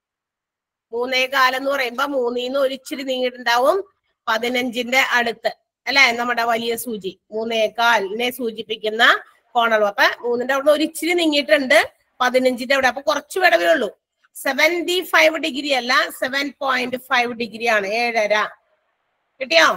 മൂന്നേകാൽ എന്ന് പറയുമ്പോ മൂന്നിന്ന് ഒരു ഇച്ചിരി നീങ്ങിയിട്ടുണ്ടാവും പതിനഞ്ചിന്റെ അടുത്ത് അല്ലെ നമ്മുടെ വലിയ സൂചി മൂന്നേകാലിനെ സൂചിപ്പിക്കുന്ന കോണളവ് അപ്പൊ മൂന്നിന്റെ അവിടെ ഒരു ഇച്ചിരി നീങ്ങിയിട്ടുണ്ട് പതിനഞ്ചിന്റെ അവിടെ അപ്പൊ കുറച്ച് വിടവേ ഉള്ളൂ സെവന്റി ഫൈവ് ഡിഗ്രി അല്ല സെവൻ പോയിന്റ് ഫൈവ് ഡിഗ്രി ആണ് ഏഴര കിട്ടിയോ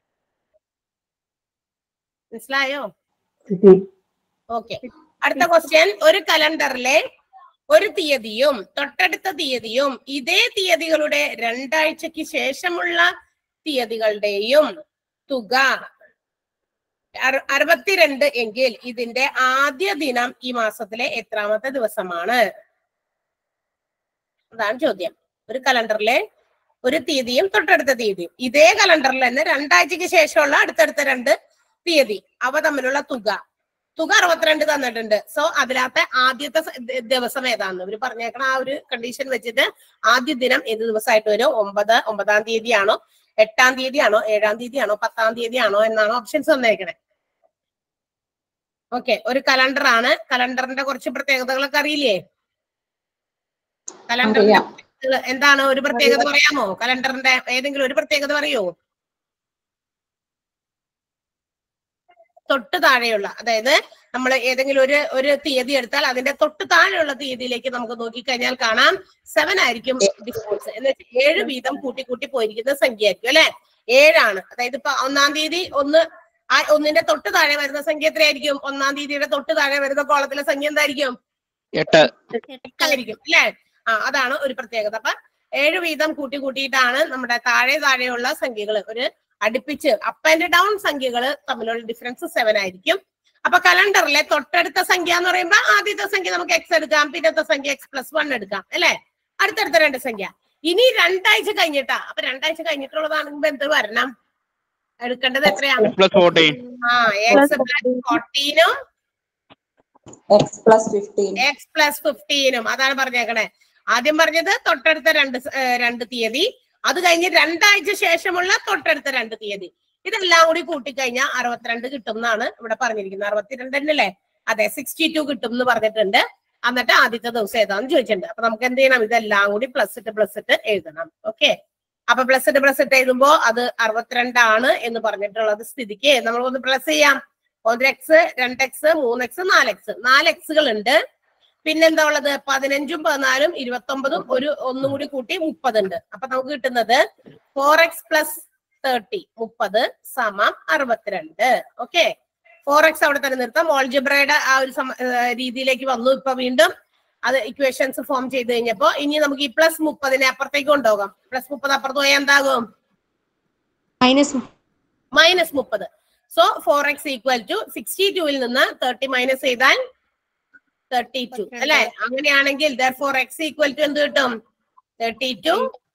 മനസ്സിലായോ കിട്ടി ഓക്കെ അടുത്ത ക്വസ്റ്റ്യൻ ഒരു കലണ്ടറിലെ ഒരു തീയതിയും തൊട്ടടുത്ത തീയതിയും ഇതേ തീയതികളുടെ രണ്ടാഴ്ചക്ക് ശേഷമുള്ള തീയതികളുടെയും തുക അറു- അറുപത്തിരണ്ട് എങ്കിൽ ഇതിന്റെ ആദ്യ ദിനം ഈ മാസത്തിലെ എത്രാമത്തെ ദിവസമാണ് അതാണ് ചോദ്യം ഒരു കലണ്ടറിലെ ഒരു തീയതിയും തൊട്ടടുത്ത തീയതിയും ഇതേ കലണ്ടറിൽ തന്നെ രണ്ടാഴ്ചക്ക് ശേഷമുള്ള അടുത്തടുത്ത രണ്ട് തീയതി അവ തമ്മിലുള്ള തുക തുക അറുപത്തിരണ്ട് തന്നിട്ടുണ്ട് സോ അതിനകത്തെ ആദ്യത്തെ സ- ദ- ദിവസം ഏതാന്ന് ഇവര് പറഞ്ഞേക്കണ ആ ഒരു കണ്ടീഷൻ വെച്ചിട്ട് ആദ്യ ദിനം ഏത് ദിവസമായിട്ട് വരും ഒമ്പത് ഒമ്പതാം തീയതിയാണോ എട്ടാം തീയതിയാണോ ഏഴാം തീയതിയാണോ പത്താം തീയതിയാണോ എന്നാണ് ഓപ്ഷൻസ് വന്നേക്കണേ ഓക്കെ ഒരു കലണ്ടർ ആണ് കലണ്ടറിന്റെ കുറച്ച് പ്രത്യേകതകളൊക്കെ അറിയില്ലേ കലണ്ടറിന്റെ അറിയാം. പ്രത്യേകതകള് എന്താണ് ഒരു പ്രത്യേകത പറയാമോ കലണ്ടറിന്റെ ഏതെങ്കിലും ഒരു പ്രത്യേകത പറയോ തൊട്ട് താഴെയുള്ള അതായത് നമ്മൾ ഏതെങ്കിലും ഒരു ഒരു തീയതി എടുത്താൽ അതിന്റെ തൊട്ട് താഴെയുള്ള തീയതിയിലേക്ക് നമുക്ക് നോക്കിക്കഴിഞ്ഞാൽ കാണാം സെവൻ ആയിരിക്കും ഡിഫോൾട്ട്സ് എന്ന് വെച്ചാൽ ഏഴ് വീതം കൂട്ടി കൂട്ടി പോയിരിക്കുന്ന സംഖ്യ ആയിരിക്കും അല്ലെ ഏഴാണ് അതായത് ഇപ്പൊ ഒന്നാം തീയതി ഒന്ന് ആ ഒന്നിന്റെ തൊട്ട് താഴെ വരുന്ന സംഖ്യ എത്രയായിരിക്കും ഒന്നാം തീയതിയുടെ തൊട്ട് താഴെ വരുന്ന കോളത്തിലെ സംഖ്യ എന്തായിരിക്കും എട്ട് ആയിരിക്കും അല്ലെ ആ അതാണ് ഒരു പ്രത്യേകത അപ്പൊ ഏഴ് വീതം കൂട്ടി കൂട്ടിയിട്ടാണ് നമ്മുടെ താഴെ താഴെയുള്ള സംഖ്യകൾ ഒരു അടുപ്പിച്ച് അപ്പ് ആൻഡ് ഡൗൺ സംഖ്യകൾ തമ്മിലുള്ള ഡിഫറൻസ് സെവൻ ആയിരിക്കും അപ്പൊ കലണ്ടറിലെ തൊട്ടടുത്ത സംഖ്യ എന്ന് പറയുമ്പോൾ ആദ്യത്തെ സംഖ്യ നമുക്ക് എക്സ് എടുക്കാം പിന്നത്തെ സംഖ്യ എക്സ് പ്ലസ് വൺ എടുക്കാം അല്ലെ അടുത്തടുത്ത രണ്ട് സംഖ്യ ഇനി രണ്ടാഴ്ച കഴിഞ്ഞിട്ടാ അപ്പൊ രണ്ടാഴ്ച കഴിഞ്ഞിട്ടുള്ളതാണെങ്കിൽ എന്ത് വരണം എടുക്കേണ്ടത് എത്രയാ പ്ലസ് ഫോർട്ടീൻ ആ എക്സ് പ്ലസ് ഫോർട്ടീനും X plus fifteen X plus ഫിഫ്റ്റീനും അതാണ് പറഞ്ഞേക്കണേ ആദ്യം പറഞ്ഞത് തൊട്ടടുത്ത രണ്ട് സ- ഏ, രണ്ട് തീയതി അത് കഴിഞ്ഞ് രണ്ടാഴ്ച ശേഷമുള്ള തൊട്ടടുത്ത രണ്ട് തീയതി ഇതെല്ലാം കൂടി കൂട്ടിക്കഴിഞ്ഞാൽ അറുപത്തിരണ്ട് കിട്ടും എന്നാണ് ഇവിടെ പറഞ്ഞിരിക്കുന്നത് അറുപത്തിരണ്ട് തന്നെയല്ലേ അതെ സിക്സ്റ്റി ടു കിട്ടും എന്ന് പറഞ്ഞിട്ടുണ്ട് എന്നിട്ട് ആദ്യത്തെ ദിവസം ഏതാന്ന് ചോദിച്ചിട്ടുണ്ട് അപ്പൊ നമുക്ക് എന്ത് ചെയ്യണം ഇതെല്ലാം കൂടി പ്ലസ് ഇട്ട് പ്ലസ് ഇട്ട് എഴുതണം ഓക്കെ അപ്പൊ പ്ലസ് ഇട്ട് പ്ലസ് ഇട്ട് എഴുതുമ്പോ അത് അറുപത്തിരണ്ടാണ് എന്ന് പറഞ്ഞിട്ടുള്ളത് സ്ഥിതിക്ക് നമ്മൾ ഒന്ന് പ്ലസ് ചെയ്യാം ഒരു എക്സ് രണ്ട് എക്സ് മൂന്ന് എക്സ് നാല് എക്സ് നാല് എക്സുകൾ ഉണ്ട് പിന്നെന്താ ഉള്ളത് പതിനഞ്ചും പതിനാലും ഇരുപത്തി ഒമ്പതും ഒരു ഒന്നും കൂടി കൂട്ടി മുപ്പതുണ്ട് അപ്പൊ നമുക്ക് കിട്ടുന്നത് ഫോർ എക്സ് പ്ലസ് തേർട്ടി മുപ്പത് സമം അറുപത്തിരണ്ട് ഓക്കെ ഫോർ എക്സ് അവിടെ തന്നെ നിർത്താം ഓൾജിബ്രയുടെ ആ ഒരു സമ- ഏർ രീതിയിലേക്ക് വന്നു ഇപ്പൊ വീണ്ടും അത് ഇക്വേഷൻസ് ഫോം ചെയ്ത് കഴിഞ്ഞപ്പോ ഇനി നമുക്ക് ഈ പ്ലസ് മുപ്പതിനെ അപ്പുറത്തേക്ക് കൊണ്ടുപോകാം പ്ലസ് മുപ്പത് അപ്പുറത്ത് പോയാൽ എന്താകും മൈനസ് മൈനസ് മുപ്പത് so four X equal to sixty ടുവിൽ നിന്ന് തേർട്ടി മൈനസ് ചെയ്താൽ തേർട്ടി ടു അല്ലെ അങ്ങനെയാണെങ്കിൽ ഫോർ എക്സ് ഈക്വൽ ടു എന്ത് കിട്ടും thirty two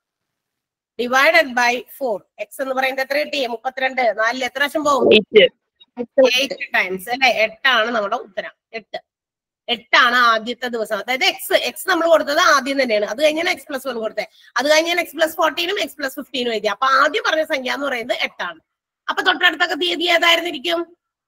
divided by four X എന്ന് പറയുന്നത് എത്ര കിട്ടി മുപ്പത്തിരണ്ട് നാലിൽ എത്ര വർഷം പോകും എയ്റ്റ് ടൈംസ് അല്ലെ എട്ടാണ് നമ്മുടെ ഉത്തരം എട്ട് എട്ടാണ് ആദ്യത്തെ ദിവസം അതായത് എക്സ് എക്സ് നമ്മൾ കൊടുത്തത് ആദ്യം തന്നെയാണ് അത് കഴിഞ്ഞാൽ എക്സ് പ്ലസ് വൺ കൊടുത്തത് അത് കഴിഞ്ഞാൽ എക്സ് പ്ലസ് ഫോർട്ടീനും എക്സ് പ്ലസ് ഫിഫ്റ്റീനും എഴുതി അപ്പൊ ആദ്യം പറഞ്ഞ സംഖ്യ എന്ന് പറയുന്നത് എട്ടാണ് അപ്പൊ തൊട്ടടുത്തൊക്കെ തീയതി ഏതായിരുന്നിരിക്കും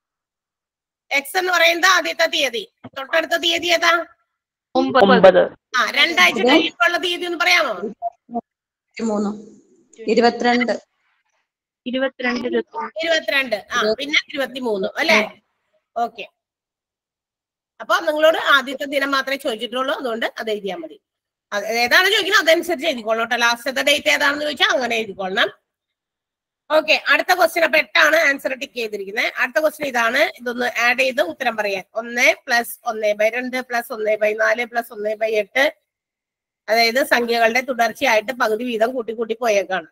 എക്സ് എന്ന് പറയുന്നത് ആദ്യത്തെ തീയതി തൊട്ടടുത്ത തീയതി ഏതാ ഒമ്പത് ആ രണ്ടാഴ്ച കഴിയുമ്പോഴുള്ള തീയതി ഒന്ന് പറയാമോ മൂന്ന് ഇരുപത്തിരണ്ട് ഇരുപത്തിരണ്ട് ഇരുപത്തി ഇരുപത്തിരണ്ട് ആ പിന്നെ ഇരുപത്തിമൂന്ന് അല്ലെ ഓക്കെ അപ്പൊ നിങ്ങളോട് ആദ്യത്തെ ദിനം മാത്രമേ ചോദിച്ചിട്ടുള്ളൂ അതുകൊണ്ട് അത് എഴുതിയാൽ മതി അത് ഏതാണ് ചോദിക്കുന്നത് അതനുസരിച്ച് എഴുതിക്കോളണം കേട്ടോ ലാസ്റ്റത്തെ ഡേറ്റ് ഏതാണെന്ന് ചോദിച്ചാൽ അങ്ങനെ എഴുതിക്കൊള്ളണം ഓക്കെ അടുത്ത ക്വസ്റ്റ്യൻ അപ്പൊ എട്ടാണ് ആൻസർ ടിക്ക് ചെയ്തിരിക്കുന്നത് അടുത്ത ക്വസ്റ്റ്യൻ ഇതാണ് ഇതൊന്ന് ആഡ് ചെയ്ത് ഉത്തരം പറയാൻ ഒന്ന് പ്ലസ് ഒന്ന് ബൈ രണ്ട് പ്ലസ് ഒന്ന് ബൈ നാല് പ്ലസ് ഒന്ന് ബൈ എട്ട് അതായത് സംഖ്യകളുടെ തുടർച്ചയായിട്ട് പകുതി വീതം കൂട്ടി കൂട്ടി പോയേക്കാണ്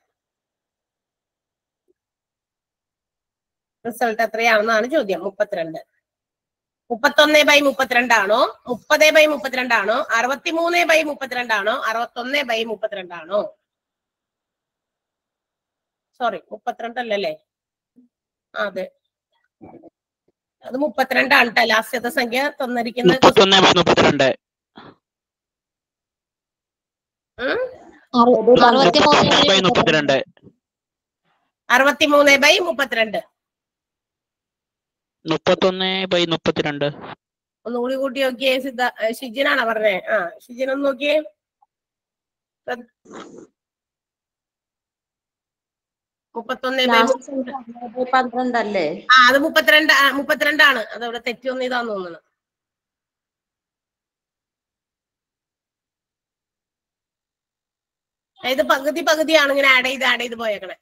റിസൾട്ട് എത്രയാണെന്നാണ് ചോദ്യം മുപ്പത്തിരണ്ട് മുപ്പത്തൊന്ന് ബൈ മുപ്പത്തിരണ്ടാണോ മുപ്പത് ബൈ മുപ്പത്തിരണ്ടാണോ അറുപത്തിമൂന്ന് ബൈ മുപ്പത്തിരണ്ടാണോ അറുപത്തൊന്ന് ബൈ മുപ്പത്തിരണ്ടാണോ സോറി മുപ്പത്തിരണ്ടല്ലല്ലേ ആ, അതെ അത് മുപ്പത്തിരണ്ടാണ് ട്ടോ ലാസ്റ്റത്തെ സംഖ്യ തന്നിരിക്കുന്നത് മുപ്പത്തൊന്ന് ബൈ മുപ്പത്തിരണ്ട് ഉം? മുപ്പത്തൊന്ന് ബൈ മുപ്പത്തിരണ്ട് അറുപത്തിമൂന്ന് ബൈ മുപ്പത്തിരണ്ട് മുപ്പത്തൊന്ന് ബൈ മുപ്പത്തിരണ്ട് ഒന്നുകൂടി കൂട്ടി നോക്കിയേ സിദ്ധ ഏ, ഷിജിനാണോ പറഞ്ഞേ ആ ഷിജിൻ ഒന്ന് നോക്കിയേ ശ്രദ്ധ- മുപ്പത്തൊന്ന് ബൈ മു- ലാസ്റ്റ് പന്ത്രണ്ടല്ലേ ആ അത് മുപ്പത്തിരണ്ട് ആ, മുപ്പത്തിരണ്ടാണ് അതവിടെ തെറ്റി ഒന്ന് ഇതാന്ന് തോന്നുന്നു ഇത് പകുതി പകുതിയാണ് ഇങ്ങനെ ആഡ് ചെയ്ത് ആഡ് ചെയ്ത് പോയേക്കണേ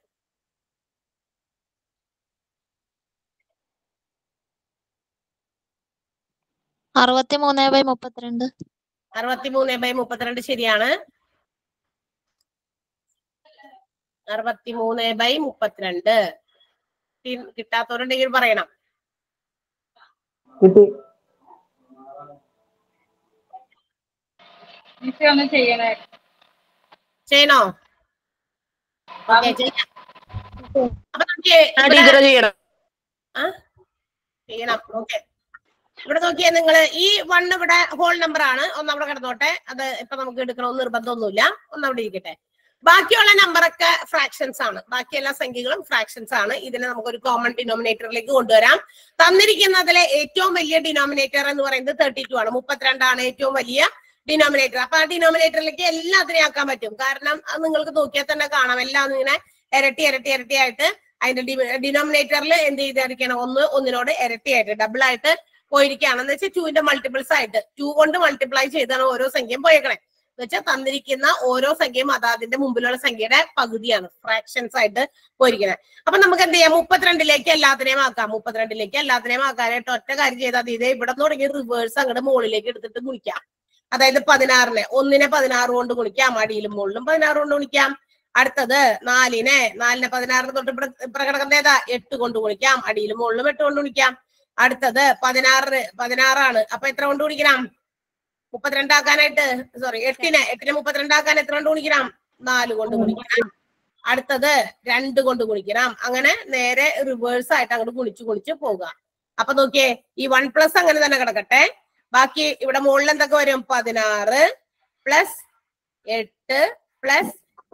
അറുപത്തിമൂന്ന് ബൈ മുപ്പത്തിരണ്ട് അറുപത്തിമൂന്ന് ബൈ മുപ്പത്തിരണ്ട് ശരിയാണ് അറുപത്തിമൂന്ന് ബൈ മുപ്പത്തിരണ്ട് ടി- കിട്ടാത്തവരുണ്ടെങ്കിൽ പറയണം കിട്ടി ഒന്ന് ചെയ്യണേ ചെയ്യണോ ഓക്കെ ചെയ്യാം അപ്പൊ നമുക്ക് ആ ഇവിടെ- ടീച്ചറെ ചെയ്യണം ആ? ചെയ്യണം ഓക്കെ ഇവിടെ നോക്കിയേ നിങ്ങള് ഈ വൺ ഇവിടെ ഹോൾ നമ്പർ ആണ് ഒന്ന് അവിടെ കിടന്നോട്ടെ അത് ഇപ്പൊ നമുക്ക് എടുക്കണമെന്ന് നിർബന്ധമൊന്നുമില്ല ഒന്ന് അവിടെ ഇരിക്കട്ടെ ബാക്കിയുള്ള നമ്പറൊക്കെ ഫ്രാക്ഷൻസ് ആണ് ബാക്കി എല്ലാ സംഖ്യകളും ഫ്രാക്ഷൻസ് ആണ് ഇതിനെ നമുക്കൊരു കോമൺ ഡിനോമിനേറ്ററിലേക്ക് കൊണ്ടുവരാം തന്നിരിക്കുന്നതിലെ ഏറ്റവും വലിയ ഡിനോമിനേറ്റർ എന്ന് പറയുന്നത് തേർട്ടി ടു ആണ് മുപ്പത്തിരണ്ടാണ് ഏറ്റവും വലിയ ഡിനോമിനേറ്റർ അപ്പൊ ആ ഡിനോമിനേറ്ററിലേക്ക് എല്ലാത്തിനെയും ആക്കാൻ പറ്റും കാരണം അത് നിങ്ങൾക്ക് നോക്കിയാൽ തന്നെ കാണാം എല്ലാം ഇങ്ങനെ ഇരട്ടി ഇരട്ടി ഇരട്ടി ആയിട്ട് അതിന്റെ ഡിനോമിനേറ്ററിൽ എന്ത് ചെയ്തിരിക്കണം ഒന്ന് ഒന്നിനോട് ഇരട്ടിയായിട്ട് ഡബിൾ ആയിട്ട് പോയിരിക്കുകയാണ് എന്ന് വെച്ചാൽ ടുവിന്റെ മൾട്ടിപ്പിൾസ് ആയിട്ട് ടു കൊണ്ട് മൾട്ടിപ്ലൈ ചെയ്താണ് ഓരോ സംഖ്യയും പോയേക്കണേ എന്ന് വെച്ചാൽ തന്നിരിക്കുന്ന ഓരോ സംഖ്യയും അതാതിന്റെ മുമ്പിലുള്ള സംഖ്യയുടെ പകുതിയാണ് ഫ്രാക്ഷൻസ് ആയിട്ട് പോയിരിക്കുന്നത് അപ്പൊ നമുക്ക് എന്ത് ചെയ്യാം മുപ്പത്തിരണ്ടിലേക്ക് എല്ലാത്തിനെയും ആക്കാം മുപ്പത്തിരണ്ടിലേക്ക് എല്ലാത്തിനെയും ആക്കാനായിട്ട് ഒറ്റ കാര്യം ചെയ്താൽ മതി. ഇതേ ഇവിടെ തുടങ്ങി റിവേഴ്സ് അങ്ങോട്ട് മുകളിലേക്ക് എടുത്തിട്ട് ഗുണിക്കാം അതായത് പതിനാറിനെ ഒന്നിനെ പതിനാറ് കൊണ്ട് ഗുണിക്കാം അടിയിലും മുകളിലും പതിനാറ് കൊണ്ട് ഗുണിക്കാം അടുത്തത് നാലിനെ നാലിനെ പതിനാറിന് തൊട്ട് ഇവിടെ ഇവിടെ കിടക്കുന്നത് ഏതാ എട്ട് കൊണ്ട് ഗുണിക്കാം അടിയിലും മുകളിലും എട്ട് കൊണ്ട് ഗുണിക്കാം അടുത്തത് പതിനാറ് പതിനാറാണ് അപ്പൊ എത്ര കൊണ്ട് ഗുണിക്കണം മുപ്പത്തിരണ്ടാക്കാനായിട്ട് സോറി എട്ടിനെ എട്ടിനെ മുപ്പത്തിരണ്ടാക്കാൻ എത്ര കൊണ്ട് ഗുണിക്കണം നാല് കൊണ്ട് ഗുണിക്കണം അടുത്തത് രണ്ട് കൊണ്ട് ഗുണിക്കണം അങ്ങനെ നേരെ റിവേഴ്സ് ആയിട്ട് അങ്ങോട്ട് ഗുണിച്ച് ഗുണിച്ച് പോകുക അപ്പൊ നോക്കിയേ ഈ വൺ പ്ലസ് അങ്ങനെ തന്നെ കിടക്കട്ടെ ബാക്കി ഇവിടെ മുകളിൽ എന്തൊക്കെ വരും പതിനാറ് പ്ലസ് എട്ട് പ്ലസ്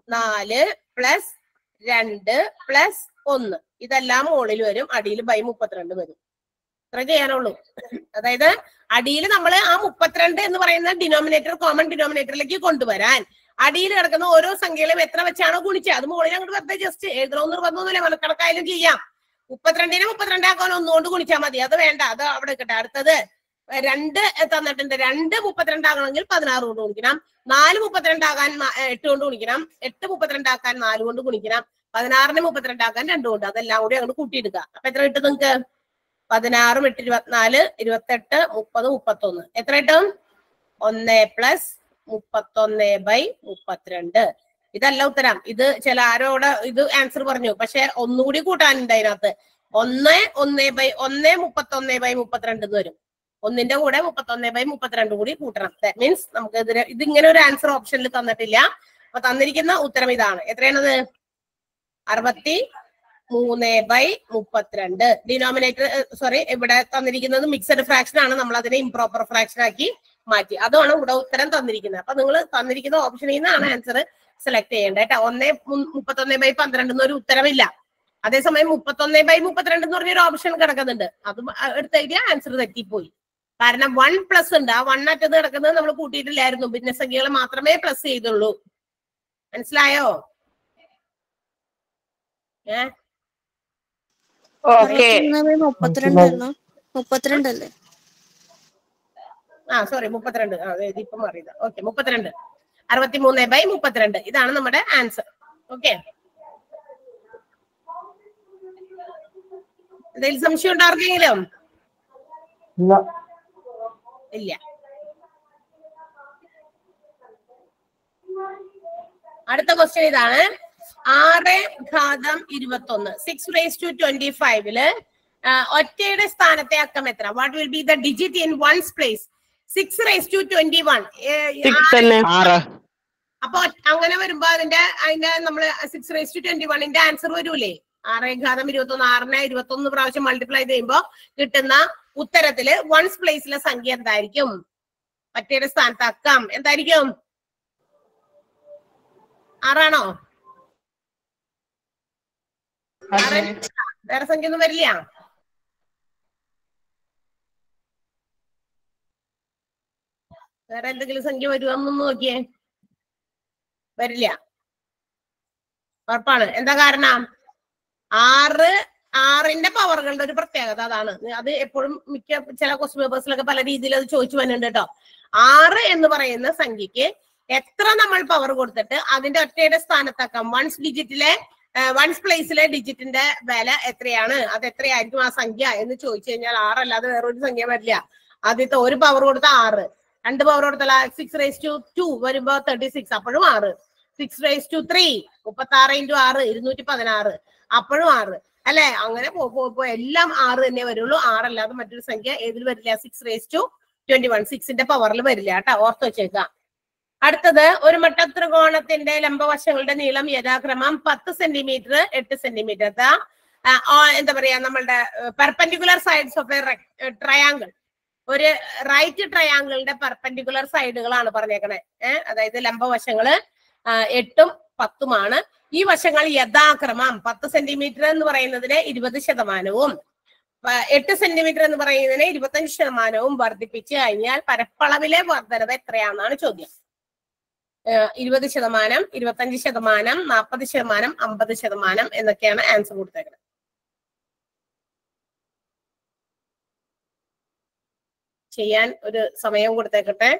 നാല് പ്ലസ് രണ്ട് പ്ലസ് ഒന്ന് ഇതെല്ലാം മുകളിൽ വരും അടിയിൽ ബൈ മുപ്പത്തിരണ്ട് വരും ഇത്ര ചെയ്യാനുള്ളൂ അതായത് അടിയിൽ നമ്മൾ ആ മുപ്പത്തിരണ്ട് എന്ന് പറയുന്ന ഡിനോമിനേറ്റർ കോമൺ ഡിനോമിനേറ്ററിലേക്ക് കൊണ്ടുവരാൻ അടിയിൽ കിടക്കുന്ന ഓരോ സംഖ്യകളും എത്ര വെച്ചാണോ ഗുണിച്ചത് അത് മുകളിൽ അങ്ങോട്ട് വെറുതെ ജസ്റ്റ് എഴുതണമെന്ന് നിർബന്ധമൊന്നുമില്ല മനക്കണക്കായാലും ചെയ്യാം മുപ്പത്തിരണ്ടിനെ മുപ്പത്തിരണ്ടാക്കാൻ ഒന്നുകൊണ്ട് ഗുണിച്ചാൽ മതി അത് വേണ്ട അത് അവിടെ നിൽക്കട്ടെ അടുത്തത് രണ്ട് തന്നിട്ടുണ്ട് രണ്ട് മുപ്പത്തിരണ്ടാകണമെങ്കിൽ പതിനാറ് കൊണ്ട് ഗുണിക്കണം നാല് മുപ്പത്തിരണ്ടാകാൻ നാ- ഏ, എട്ട് കൊണ്ട് ഗുണിക്കണം എട്ട് മുപ്പത്തിരണ്ടാക്കാൻ നാല് കൊണ്ട് ഗുണിക്കണം പതിനാറിന് മുപ്പത്തിരണ്ടാക്കാൻ രണ്ട് കൊണ്ട് അതെല്ലാം കൂടി അങ്ങോട്ട് കൂട്ടിയെടുക്കുക അപ്പൊ എത്ര കിട്ടും നിങ്ങക്ക് പതിനാറും എട്ട് ഇരുപത്തിനാല് ഇരുപത്തെട്ട് മുപ്പത് മുപ്പത്തൊന്ന് എത്ര കിട്ടും ഒന്ന് പ്ലസ് മുപ്പത്തൊന്ന് ബൈ മുപ്പത്തിരണ്ട് ഇതല്ല ഉത്തരം ഇത് ചില ആരോട് ഇത് ആൻസർ പറഞ്ഞു പക്ഷെ ഒന്നുകൂടി കൂട്ടാനുണ്ട് അതിനകത്ത് ഒന്ന് ഒന്ന് ബൈ ഒന്ന് മുപ്പത്തൊന്ന് ബൈ മുപ്പത്തിരണ്ട് എന്ന് വരും ഒന്നിന്റെ കൂടെ മുപ്പത്തൊന്ന് ബൈ മുപ്പത്തിരണ്ട് കൂടി കൂട്ടണം ദാറ്റ് മീൻസ് നമുക്ക് ഇതിന് ഇത് ഇങ്ങനെ ഒരു ആൻസർ ഓപ്ഷനിൽ തന്നിട്ടില്ല അപ്പൊ തന്നിരിക്കുന്ന ഉത്തരം ഇതാണ് എത്രയാണത് അറുപത്തി മൂന്ന് ബൈ മുപ്പത്തിരണ്ട് ഡിനോമിനേറ്റർ സോറി ഇവിടെ തന്നിരിക്കുന്നത് മിക്സഡ് ഫ്രാക്ഷൻ ആണ് നമ്മൾ അതിനെ ഇംപ്രോപ്പർ ഫ്രാക്ഷൻ ആക്കി മാറ്റി അതാണ് ഇവിടെ ഉത്തരം തന്നിരിക്കുന്നത് അപ്പൊ നിങ്ങൾ തന്നിരിക്കുന്ന ഓപ്ഷനിൽ നിന്നാണ് ആൻസർ സെലക്ട് ചെയ്യേണ്ടത് കേട്ടോ ഒന്നേ മുപ്പത്തൊന്ന് ബൈ പന്ത്രണ്ട് എന്നൊരു ഉത്തരമില്ല അതേസമയം മുപ്പത്തൊന്ന് ബൈ മുപ്പത്തിരണ്ട് എന്ന് പറഞ്ഞൊരു ഓപ്ഷൻ കിടക്കുന്നുണ്ട് അത് എടുത്തെഴുതിയ ആൻസർ തെറ്റിപ്പോയി കാരണം വൺ പ്ലസ് ഉണ്ട് ആ വൺ അറ്റത്ത് കിടക്കുന്നത് നമ്മൾ കൂട്ടിയിട്ടില്ലായിരുന്നു ഭിന്നസംഖ്യകൾ മാത്രമേ പ്ലസ് ചെയ്തുള്ളൂ മനസ്സിലായോ ഏ ഓക്കെ മുപ്പത്തിരണ്ടല്ലോ മുപ്പത്തിരണ്ടല്ലേ ആ സോറി മുപ്പത്തിരണ്ട് ആ അതെ ഇതിപ്പോ മാറിയതാ ഓക്കെ മുപ്പത്തിരണ്ട് അറുപത്തിമൂന്ന് ബൈ മുപ്പത്തിരണ്ട് ഇതാണ് നമ്മുടെ ആൻസർ ഓക്കെ എന്തെങ്കിലും സംശയം ഉണ്ടോ ആർക്കെങ്കിലും ഇല്ല അടുത്ത ക്വസ്റ്റ്യൻ ഇതാണ് ആറ് ഘാതം ഇരുപത്തി ഒന്ന് സിക്സ് റേസ് ടു ട്വന്റി ഫൈവില് ഒറ്റയുടെ സ്ഥാനത്തെ അക്കം എത്ര what will be the digit in ones place six raise to twenty one six തന്നെ ആറ് അപ്പൊ ഒറ്റ- അങ്ങനെ വരുമ്പോ അതിന്റെ അതിന്റെ നമ്മള് സിക്സ് റേസ് ടു ട്വന്റി വണ്ണിന്റെ ആൻസർ വരൂലേ ആറേ ഘാതം ഇരുപത്തി ഒന്ന് ആറിനെ ഇരുപത്തി ഒന്ന് പ്രാവശ്യം മൾട്ടിപ്ലൈ ചെയ്യുമ്പോ കിട്ടുന്ന ഉത്തരത്തില് വൺസ് പ്ലേസിലെ സംഖ്യ എന്തായിരിക്കും ഒറ്റയുടെ സ്ഥാനത്ത് അക്കം എന്തായിരിക്കും ആറാണോ ആറ് വേറെ സംഖ്യ ഒന്നും വരില്ല വേറെ എന്തെങ്കിലും സംഖ്യ വരുമോന്നൊന്ന് നോക്കിയേ വരില്ല ഉറപ്പാണ് എന്താ കാരണം ആറ് ആറിന്റെ പവറുകളുടെ ഒരു പ്രത്യേകത അതാണ് അത് എപ്പോഴും മിക്ക ചില ക്വസ്റ്റ്യൻ പേപ്പേഴ്സിലൊക്കെ പല രീതിയിൽ അത് ചോദിച്ചു വരുന്നുണ്ട് കേട്ടോ ആറ് എന്ന് പറയുന്ന സംഖ്യക്ക് എത്ര നമ്മൾ പവർ കൊടുത്തിട്ട് അതിന്റെ ഒറ്റയുടെ സ്ഥാനത്തക്കം വൺസ് ഡിജിറ്റിലെ വൺസ് പ്ലേസിലെ ഡിജിറ്റിന്റെ വില എത്രയാണ് അത് എത്രയായിരിക്കും ആ സംഖ്യ എന്ന് ചോദിച്ചു കഴിഞ്ഞാൽ ആറല്ലാതെ വേറൊരു സംഖ്യ വരില്ല ആദ്യത്തെ ഒരു പവർ കൊടുത്ത ആറ് രണ്ട് പവർ കൊടുത്താൽ സിക്സ് റേസ് ടു ടു വരുമ്പോ തേർട്ടി സിക്സ് അപ്പോഴും ആറ് സിക്സ് റേസ് ടു ത്രീ മുപ്പത്തി ആറ് ഇൻറ്റു ആറ് ഇരുന്നൂറ്റി പതിനാറ് അപ്പോഴും ആറ് അല്ലെ അങ്ങനെ പോ- പോ- പോ- എല്ലാം ആറ് തന്നെ വരുള്ളൂ ആറല്ലാതെ മറ്റൊരു സംഖ്യ ഏതിൽ വരില്ല six raise to twenty one സിക്സിന്റെ പവറിൽ വരില്ല കേട്ടോ ഓർത്ത് വെച്ചേക്കാം അടുത്തത് ഒരു മട്ട ത്രികോണത്തിന്റെ ലംബവശങ്ങളുടെ നീളം യഥാക്രമം പത്ത് സെന്റിമീറ്റർ എട്ട് സെന്റിമീറ്റർ എന്താ പറയാ നമ്മളുടെ perpendicular sides of a triangle ഒരു റൈറ്റ് ട്രയാങ്കിളിന്റെ പെർപെൻഡിക്കുലർ സൈഡുകളാണ് പറഞ്ഞേക്കണേ ഏഹ് അതായത് ലംബവശങ്ങള് ആ, എട്ടും പത്തുമാണ് ഈ വശങ്ങൾ യഥാക്രമം പത്ത് സെന്റിമീറ്റർ എന്ന് പറയുന്നതിന് ഇരുപത് ശതമാനവും പ- എട്ട് സെന്റിമീറ്റർ എന്ന് പറയുന്നതിന് ഇരുപത്തഞ്ച് ശതമാനവും വർദ്ധിപ്പിച്ചു കഴിഞ്ഞാൽ പരപ്പളവിലെ വർധനവ് എത്രയാണെന്നാണ് ചോദ്യം ഏഹ് ഇരുപത് ശതമാനം ഇരുപത്തഞ്ച് ശതമാനം നാൽപ്പത് ശതമാനം അമ്പത് ശതമാനം എന്നൊക്കെയാണ് ആൻസർ കൊടുത്തേക്കുന്നത് ചെയ്യാൻ ഒരു സമയം കൊടുത്തേക്കട്ടെ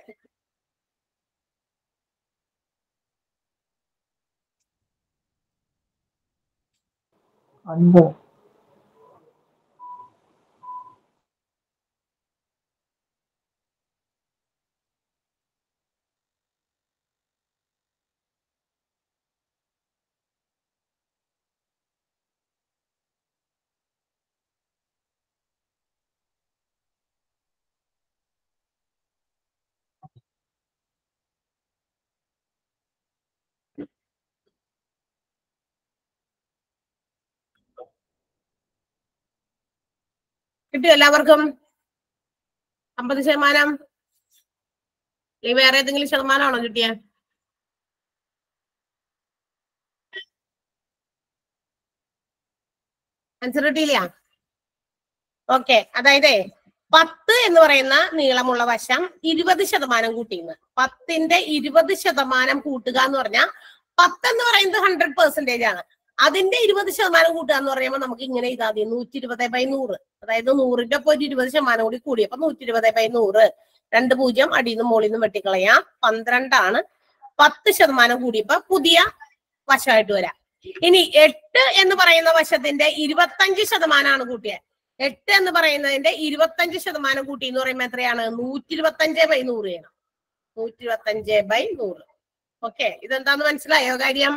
കിട്ടിയോ എല്ലാവർക്കും അമ്പത് ശതമാനം ഈ വേറെ ഏതെങ്കിലും ശതമാനമാണോ കിട്ടിയ ആൻസർ കിട്ടിയില്ല ഓക്കെ അതായത് പത്ത് എന്ന് പറയുന്ന നീളമുള്ള വശം ഇരുപത് ശതമാനം കൂട്ടിന്ന് പത്തിന്റെ ഇരുപത് ശതമാനം കൂട്ടുക എന്ന് പറഞ്ഞാൽ പത്ത് എന്ന് പറയുന്നത് ഹൺഡ്രഡ് പെർസെന്റേജ് ആണ് അതിന്റെ ഇരുപത് ശതമാനം കൂട്ടുക എന്ന് പറയുമ്പോൾ നമുക്ക് ഇങ്ങനെ ഇതാ മതി നൂറ്റി ഇരുപത് ബൈ നൂറ് അതായത് നൂറിന്റെ ഒപ്പം ഒരു ഇരുപത് ശതമാനം കൂടി കൂടി അപ്പൊ നൂറ്റി ഇരുപത് ബൈ നൂറ് രണ്ട് പൂജ്യം അടിയിൽ നിന്ന് മുകളിൽ നിന്ന് വെട്ടിക്കളയാം പന്ത്രണ്ടാണ് പത്ത് ശതമാനം കൂടിയപ്പോ പുതിയ വശമായിട്ട് വരാം ഇനി എട്ട് എന്ന് പറയുന്ന വശത്തിന്റെ ഇരുപത്തഞ്ച് ശതമാനമാണ് കൂട്ടിയത് എട്ട് എന്ന് പറയുന്നതിന്റെ ഇരുപത്തഞ്ച് ശതമാനം കൂട്ടി എന്ന് പറയുമ്പോൾ എത്രയാണ് നൂറ്റി ഇരുപത്തഞ്ച് ബൈ നൂറ് ചെയ്യണം നൂറ്റി ഇരുപത്തഞ്ച് ബൈ നൂറ് ഓക്കെ ഇതെന്താന്ന് മനസ്സിലായോ കാര്യം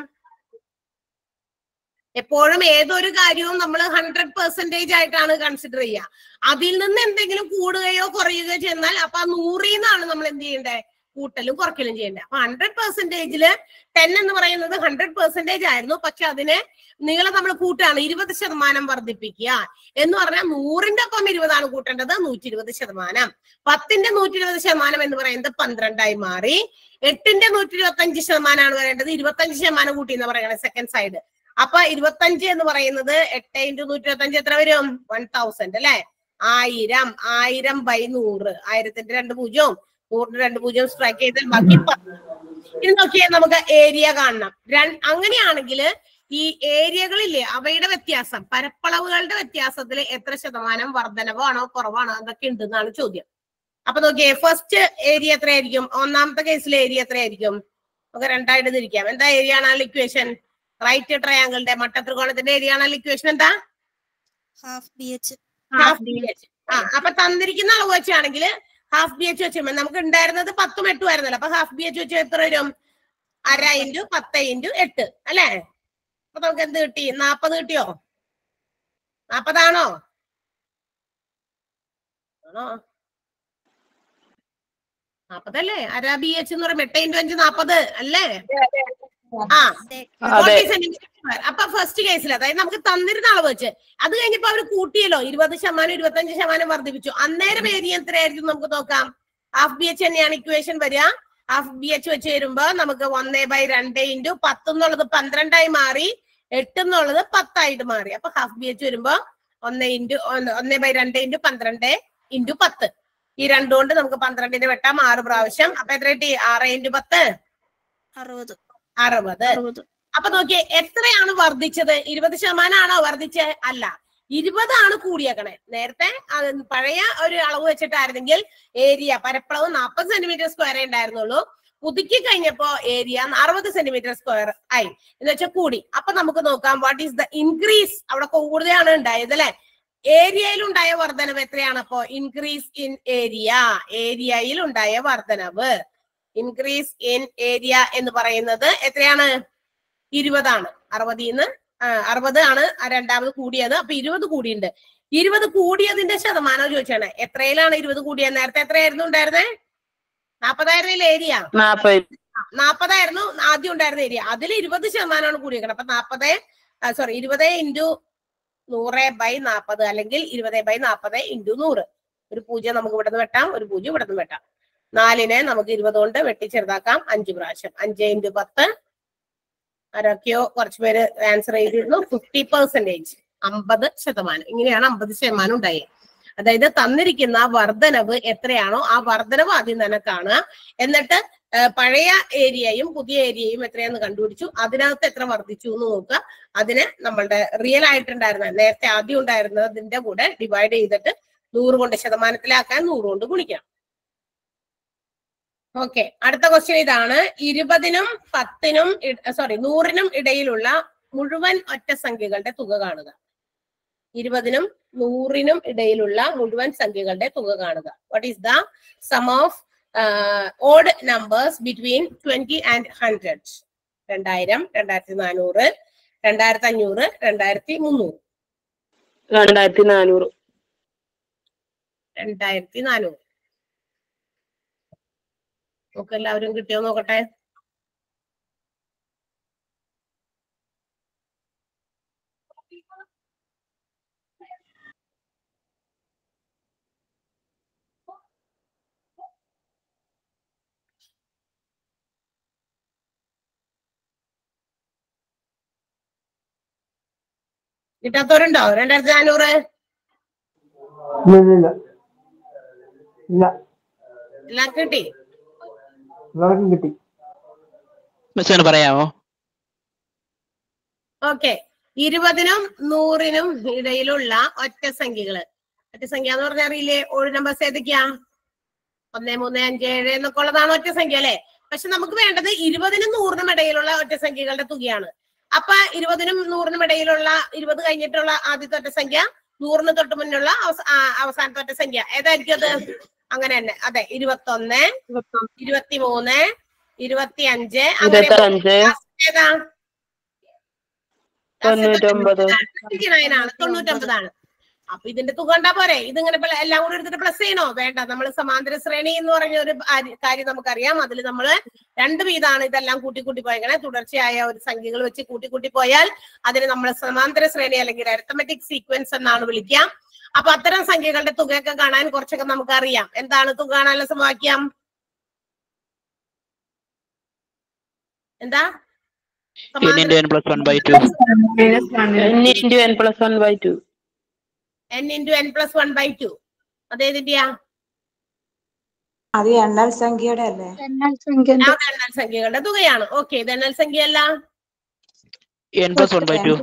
എപ്പോഴും ഏതൊരു കാര്യവും നമ്മൾ ഹൺഡ്രഡ് പെർസെന്റേജ് ആയിട്ടാണ് കൺസിഡർ ചെയ്യുക അതിൽ നിന്ന് എന്തെങ്കിലും കൂടുകയോ കുറയുകയോ ചെന്നാൽ അപ്പൊ ആ നൂറിൽ നിന്നാണ് നമ്മൾ എന്ത് ചെയ്യേണ്ടത് കൂട്ടലും കുറയ്ക്കലും ചെയ്യേണ്ടത് അപ്പൊ ഹൺഡ്രഡ് പെർസെന്റേജില് ടെൻ എന്ന് പറയുന്നത് ഹൺഡ്രഡ് പെർസെന്റേജ് ആയിരുന്നു പക്ഷെ അതിനെ നീളം നമ്മൾ കൂട്ടുകയാണ് ഇരുപത് ശതമാനം വർദ്ധിപ്പിക്കുക എന്ന് പറഞ്ഞാൽ നൂറിന്റെ ഒപ്പം ഇരുപതാണ് കൂട്ടേണ്ടത് നൂറ്റി ഇരുപത് ശതമാനം പത്തിന്റെ നൂറ്റി ഇരുപത് ശതമാനം എന്ന് പറയുന്നത് പന്ത്രണ്ടായി മാറി എട്ടിന്റെ നൂറ്റി ഇരുപത്തി അഞ്ച് ശതമാനമാണ് വരേണ്ടത് ഇരുപത്തഞ്ച് ശതമാനം കൂട്ടി എന്ന് പറയുന്നത് സെക്കൻഡ് സൈഡ് അപ്പൊ ഇരുപത്തഞ്ച് എന്ന് പറയുന്നത് എട്ട് ഇൻറ്റു നൂറ്റി ഇരുപത്തി അഞ്ച് എത്ര വരും വൺ തൗസൻഡ് അല്ലെ ആയിരം ആയിരം ബൈ നൂറ് ആയിരത്തിന്റെ രണ്ട് പൂജ്യവും നൂറിന്റെ രണ്ട് പൂജ്യം സ്ട്രൈക്ക് ചെയ്താൽ ബാക്കി പത്ത് ഇനി നോക്കിയാൽ നമുക്ക് ഏരിയ കാണണം രണ്ട് അങ്ങനെയാണെങ്കിൽ ഈ ഏരിയകളില്ലേ അവയുടെ വ്യത്യാസം പരപ്പളവുകളുടെ വ്യത്യാസത്തിൽ എത്ര ശതമാനം വർധനവാണോ കുറവാണോ അതൊക്കെ ഉണ്ടെന്നാണ് ചോദ്യം അപ്പൊ നോക്കിയേ ഫസ്റ്റ് ഏരിയ എത്രയായിരിക്കും ഒന്നാമത്തെ കേസിലെ ഏരിയ എത്രയായിരിക്കും നമുക്ക് രണ്ടായിട്ട് തിരിക്കാം എന്താ ഏരിയ ആണല്ലോ ഇക്വേഷൻ റൈറ്റ് ട്രയാങ്കിളിന്റെ മട്ടത്രികോണത്തിന്റെ ഏരിയ ആണല്ലോ ഇക്വേഷൻ എന്താ half B H half B H ആ അപ്പൊ തന്നിരിക്കുന്ന അളവ് വെച്ചാണെങ്കിൽ ഹാഫ് ബി എച്ച് വെച്ച് നമുക്ക് ഉണ്ടായിരുന്നത് പത്തും എട്ടും ആയിരുന്നല്ലോ അപ്പൊ ഹാഫ് ബി എച്ച് വെച്ച് എത്ര വരും അര ഇൻറ്റു പത്ത് ഇൻറ്റു എട്ട് അല്ലേ അപ്പൊ നമുക്ക് എന്ത് കിട്ടി നാപ്പത് കിട്ടിയോ നാപ്പതാണോ ആണോ നാപ്പതല്ലേ അര ബി എച്ച് എന്ന് പറയുമ്പോ എട്ട് ഇൻറ്റു അഞ്ച് നാപ്പത് അല്ലേ ആ അതെ 40 സെന്റിമീറ്റർ സ്ക്വയർ അപ്പൊ ഫസ്റ്റ് കേസിൽ അതായത് നമുക്ക് തന്നിരുന്ന അളവ് വെച്ച് അത് കഴിഞ്ഞപ്പോ അവർ കൂട്ടിയല്ലോ ഇരുപത് ശതമാനം ഇരുപത്തഞ്ച് ശതമാനം വർദ്ധിപ്പിച്ചു അന്നേരം ഏരിയ എത്രയായിരിക്കും നമുക്ക് നോക്കാം ഹാഫ് ബി എച്ച് തന്നെയാണ് ഇക്വേഷൻ വരിക ഹാഫ് ബി എച്ച് വെച്ച് വരുമ്പോ നമുക്ക് ഒന്നേ ബൈ രണ്ട് ഇൻറ്റു പത്ത് എന്നുള്ളത് പന്ത്രണ്ടായി മാറി എട്ട് എന്നുള്ളത് പത്തായിട്ട് മാറി അപ്പൊ ഹാഫ് ബി എച്ച് വരുമ്പോ ഒന്ന് ഇൻറ്റു ഒന്നേ ബൈ രണ്ട് ഇൻറ്റു പന്ത്രണ്ട് ഇൻറ്റു പത്ത് ഈ രണ്ടു കൊണ്ട് നമുക്ക് പന്ത്രണ്ടിന്റെ വെട്ടാം ആറ് പ്രാവശ്യം അപ്പൊ എത്ര കിട്ടി ആറ് ഇൻറ്റു പത്ത് അറുപത് അറുപത് അറുപത് അപ്പൊ നോക്കിയേ എത്രയാണ് വർദ്ധിച്ചത് ഇരുപത് ശതമാനമാണോ വർദ്ധിച്ചത് അല്ല ഇരുപതാണ് കൂടിയേക്കണേ നേരത്തെ അത് പഴയ ഒരു അളവ് വെച്ചിട്ടായിരുന്നെങ്കിൽ ഏരിയ പരപ്പളവ് നാൽപ്പത് സെന്റിമീറ്റർ സ്ക്വയർ ഉണ്ടായിരുന്നുള്ളൂ പുതുക്കി കഴിഞ്ഞപ്പോ ഏരിയ അറുപത് സെന്റിമീറ്റർ സ്ക്വയർ ആയി എന്ന് വെച്ചാൽ കൂടി അപ്പൊ നമുക്ക് നോക്കാം വാട്ട് ഈസ് ദ ഇൻക്രീസ് അവിടെ കൂടുതലാണ് ഉണ്ടായത് അല്ലെ ഏരിയയിൽ ഉണ്ടായ വർധനവ് എത്രയാണ് അപ്പോ ഇൻക്രീസ് ഇൻ ഏരിയ ഏരിയയിൽ ഉണ്ടായ വർധനവ് ഇൻക്രീസ് ഇൻ ഏരിയ എന്ന് പറയുന്നത് എത്രയാണ് ഇരുപതാണ് അറുപതിന്ന് അറുപത് ആണ് ആ രണ്ടാമത് കൂടിയത് അപ്പൊ ഇരുപത് കൂടിയുണ്ട് ഇരുപത് കൂടിയതിന്റെ ശതമാനം ചോദിച്ചാണ് എത്രയിലാണ് ഇരുപത് കൂടിയത് നേരത്തെ എത്രയായിരുന്നു ഉണ്ടായിരുന്നേ നാപ്പതായിരുന്നില്ല ഏരിയ നാപ്പത് നാപ്പതായിരുന്നു ആദ്യം ഉണ്ടായിരുന്ന ഏരിയ അതിൽ ഇരുപത് ശതമാനമാണ് കൂടിയേക്കണം അപ്പൊ നാപ്പത് സോറി ഇരുപത് ഇൻറ്റു നൂറ് ബൈ നാപ്പത് അല്ലെങ്കിൽ ഇരുപത് ബൈ നാപ്പത് ഇൻറ്റു നൂറ് ഒരു പൂജ്യം നമുക്ക് ഇവിടെ നിന്ന് വെട്ടാം ഒരു പൂജ്യം ഇവിടെ നിന്ന് വെട്ടാം നാലിനെ നമുക്ക് ഇരുപത് കൊണ്ട് വെട്ടി ചെറുതാക്കാം അഞ്ച് പ്രാവശ്യം അഞ്ച് ഇൻറ്റു പത്ത് ആരൊക്കെയോ കുറച്ച് പേര് ആൻസർ ചെയ്തിരുന്നു ഫിഫ്റ്റി പെർസെന്റേജ് അമ്പത് ശതമാനം ഇങ്ങനെയാണ് അമ്പത് ശതമാനം ഉണ്ടായത് അതായത് തന്നിരിക്കുന്ന വർധനവ് എത്രയാണോ ആ വർധനവ് ആദ്യം തന്നെ കാണുക എന്നിട്ട് ആ, പഴയ ഏരിയയും പുതിയ ഏരിയയും എത്രയാന്ന് കണ്ടുപിടിച്ചു അതിനകത്ത് എത്ര വർദ്ധിച്ചു എന്ന് നോക്കുക അതിന് നമ്മളുടെ റിയൽ ആയിട്ടുണ്ടായിരുന്ന നേരത്തെ ആദ്യം ഉണ്ടായിരുന്നതിന്റെ കൂടെ ഡിവൈഡ് ചെയ്തിട്ട് നൂറ് കൊണ്ട് ശതമാനത്തിലാക്കാൻ നൂറ് കൊണ്ട് ഗുണിക്കണം ഓക്കെ അടുത്ത ക്വസ്റ്റ്യൻ ഇതാണ് ഇരുപതിനും പത്തിനും സോറി നൂറിനും ഇടയിലുള്ള മുഴുവൻ ഒറ്റ സംഖ്യകളുടെ തുക കാണുക ഇരുപതിനും നൂറിനും ഇടയിലുള്ള മുഴുവൻ സംഖ്യകളുടെ തുക കാണുക what is the sum of odd numbers between twenty and hundred രണ്ടായിരം രണ്ടായിരത്തി നാനൂറ് രണ്ടായിരത്തി അഞ്ഞൂറ് രണ്ടായിരത്തി മുന്നൂറ് രണ്ടായിരത്തി നാനൂറ് രണ്ടായിരത്തി നാനൂറ് നമുക്ക് എല്ലാവരും കിട്ടിയോ നോക്കട്ടെ കിട്ടാത്തവരുണ്ടോ രണ്ടായിരത്തി നാനൂറ് ഇല്ല ഇല്ല ഇല്ല എല്ലാവർക്കും കിട്ടി എല്ലാവർക്കും കിട്ടി മിസ് ഒന്ന് പറയാമോ ഓക്കെ ഇരുപതിനും നൂറിനും ഇടയിലുള്ള ഒറ്റ സംഖ്യകള് ഒറ്റ സംഖ്യ എന്ന് പറഞ്ഞാൽ അറിയില്ലേ ഒരു നമ്പേഴ്സ് ഏതൊക്കെയാ ഒന്ന് മൂന്ന് അഞ്ച് ഏഴ് എന്നൊക്കെ ഉള്ളതാണ് ഒറ്റ സംഖ്യ അല്ലെ പക്ഷെ നമുക്ക് വേണ്ടത് ഇരുപതിനും നൂറിനും ഇടയിലുള്ള ഒറ്റ സംഖ്യകളുടെ തുകയാണ് അപ്പൊ ഇരുപതിനും നൂറിനും ഇടയിലുള്ള ഇരുപത് കഴിഞ്ഞിട്ടുള്ള ആദ്യത്തെ ഒറ്റ സംഖ്യ നൂറിന് തൊട്ട് മുന്നുള്ള അവസ- ആ, അവസാനത്തെ ഒറ്റ സംഖ്യ ഏതായിരിക്കും അത് അങ്ങനെ തന്നെ അതെ ഇരുപത്തൊന്ന് ഇരുപത്തിമൂന്ന് ഇരുപത്തി അഞ്ച് അങ്ങനെ ഇരുപത്തഞ്ച് ഏതാ തൊണ്ണൂറ്റൊമ്പത് ആണ് തൊണ്ണൂറ്റൊമ്പതാണ് അപ്പൊ ഇതിന്റെ തുക കണ്ടാ പോരെ ഇതിങ്ങനെ പ്ല- എല്ലാം കൂടി എടുത്തിട്ട് പ്ലസ് ചെയ്യണോ വേണ്ട നമ്മൾ സമാന്തര ശ്രേണി എന്ന് പറഞ്ഞ ഒരു ആര് കാര്യം നമുക്കറിയാം അതിൽ നമ്മൾ രണ്ട് വീതമാണ് ഇതെല്ലാം കൂട്ടി കൂട്ടി പോയങ്ങനെ തുടർച്ചയായ ഒരു സംഖ്യകൾ വെച്ച് കൂട്ടി കൂട്ടി പോയാൽ അതിന് നമ്മൾ സമാന്തര ശ്രേണി അല്ലെങ്കിൽ അരിത്തമെറ്റിക് സീക്വൻസ് എന്നാണ് വിളിക്കാം അപ്പൊ അത്തരം സംഖ്യകളുടെ തുകയൊക്കെ കാണാൻ കുറച്ചൊക്കെ നമുക്ക് അറിയാം എന്താണ് തുക കാണാനുള്ള സമവാക്യം എന്താ N into N plus one by two N into N plus one by two N into N plus one by two അതേതിന്റെയാ അത് എണ്ണൽ സംഖ്യയുടെ അല്ലേ ആ എണ്ണൽ സംഖ്യകളുടെ തുകയാണ് ഓക്കെ ഇത് എണ്ണൽ സംഖ്യയല്ല N plus one by two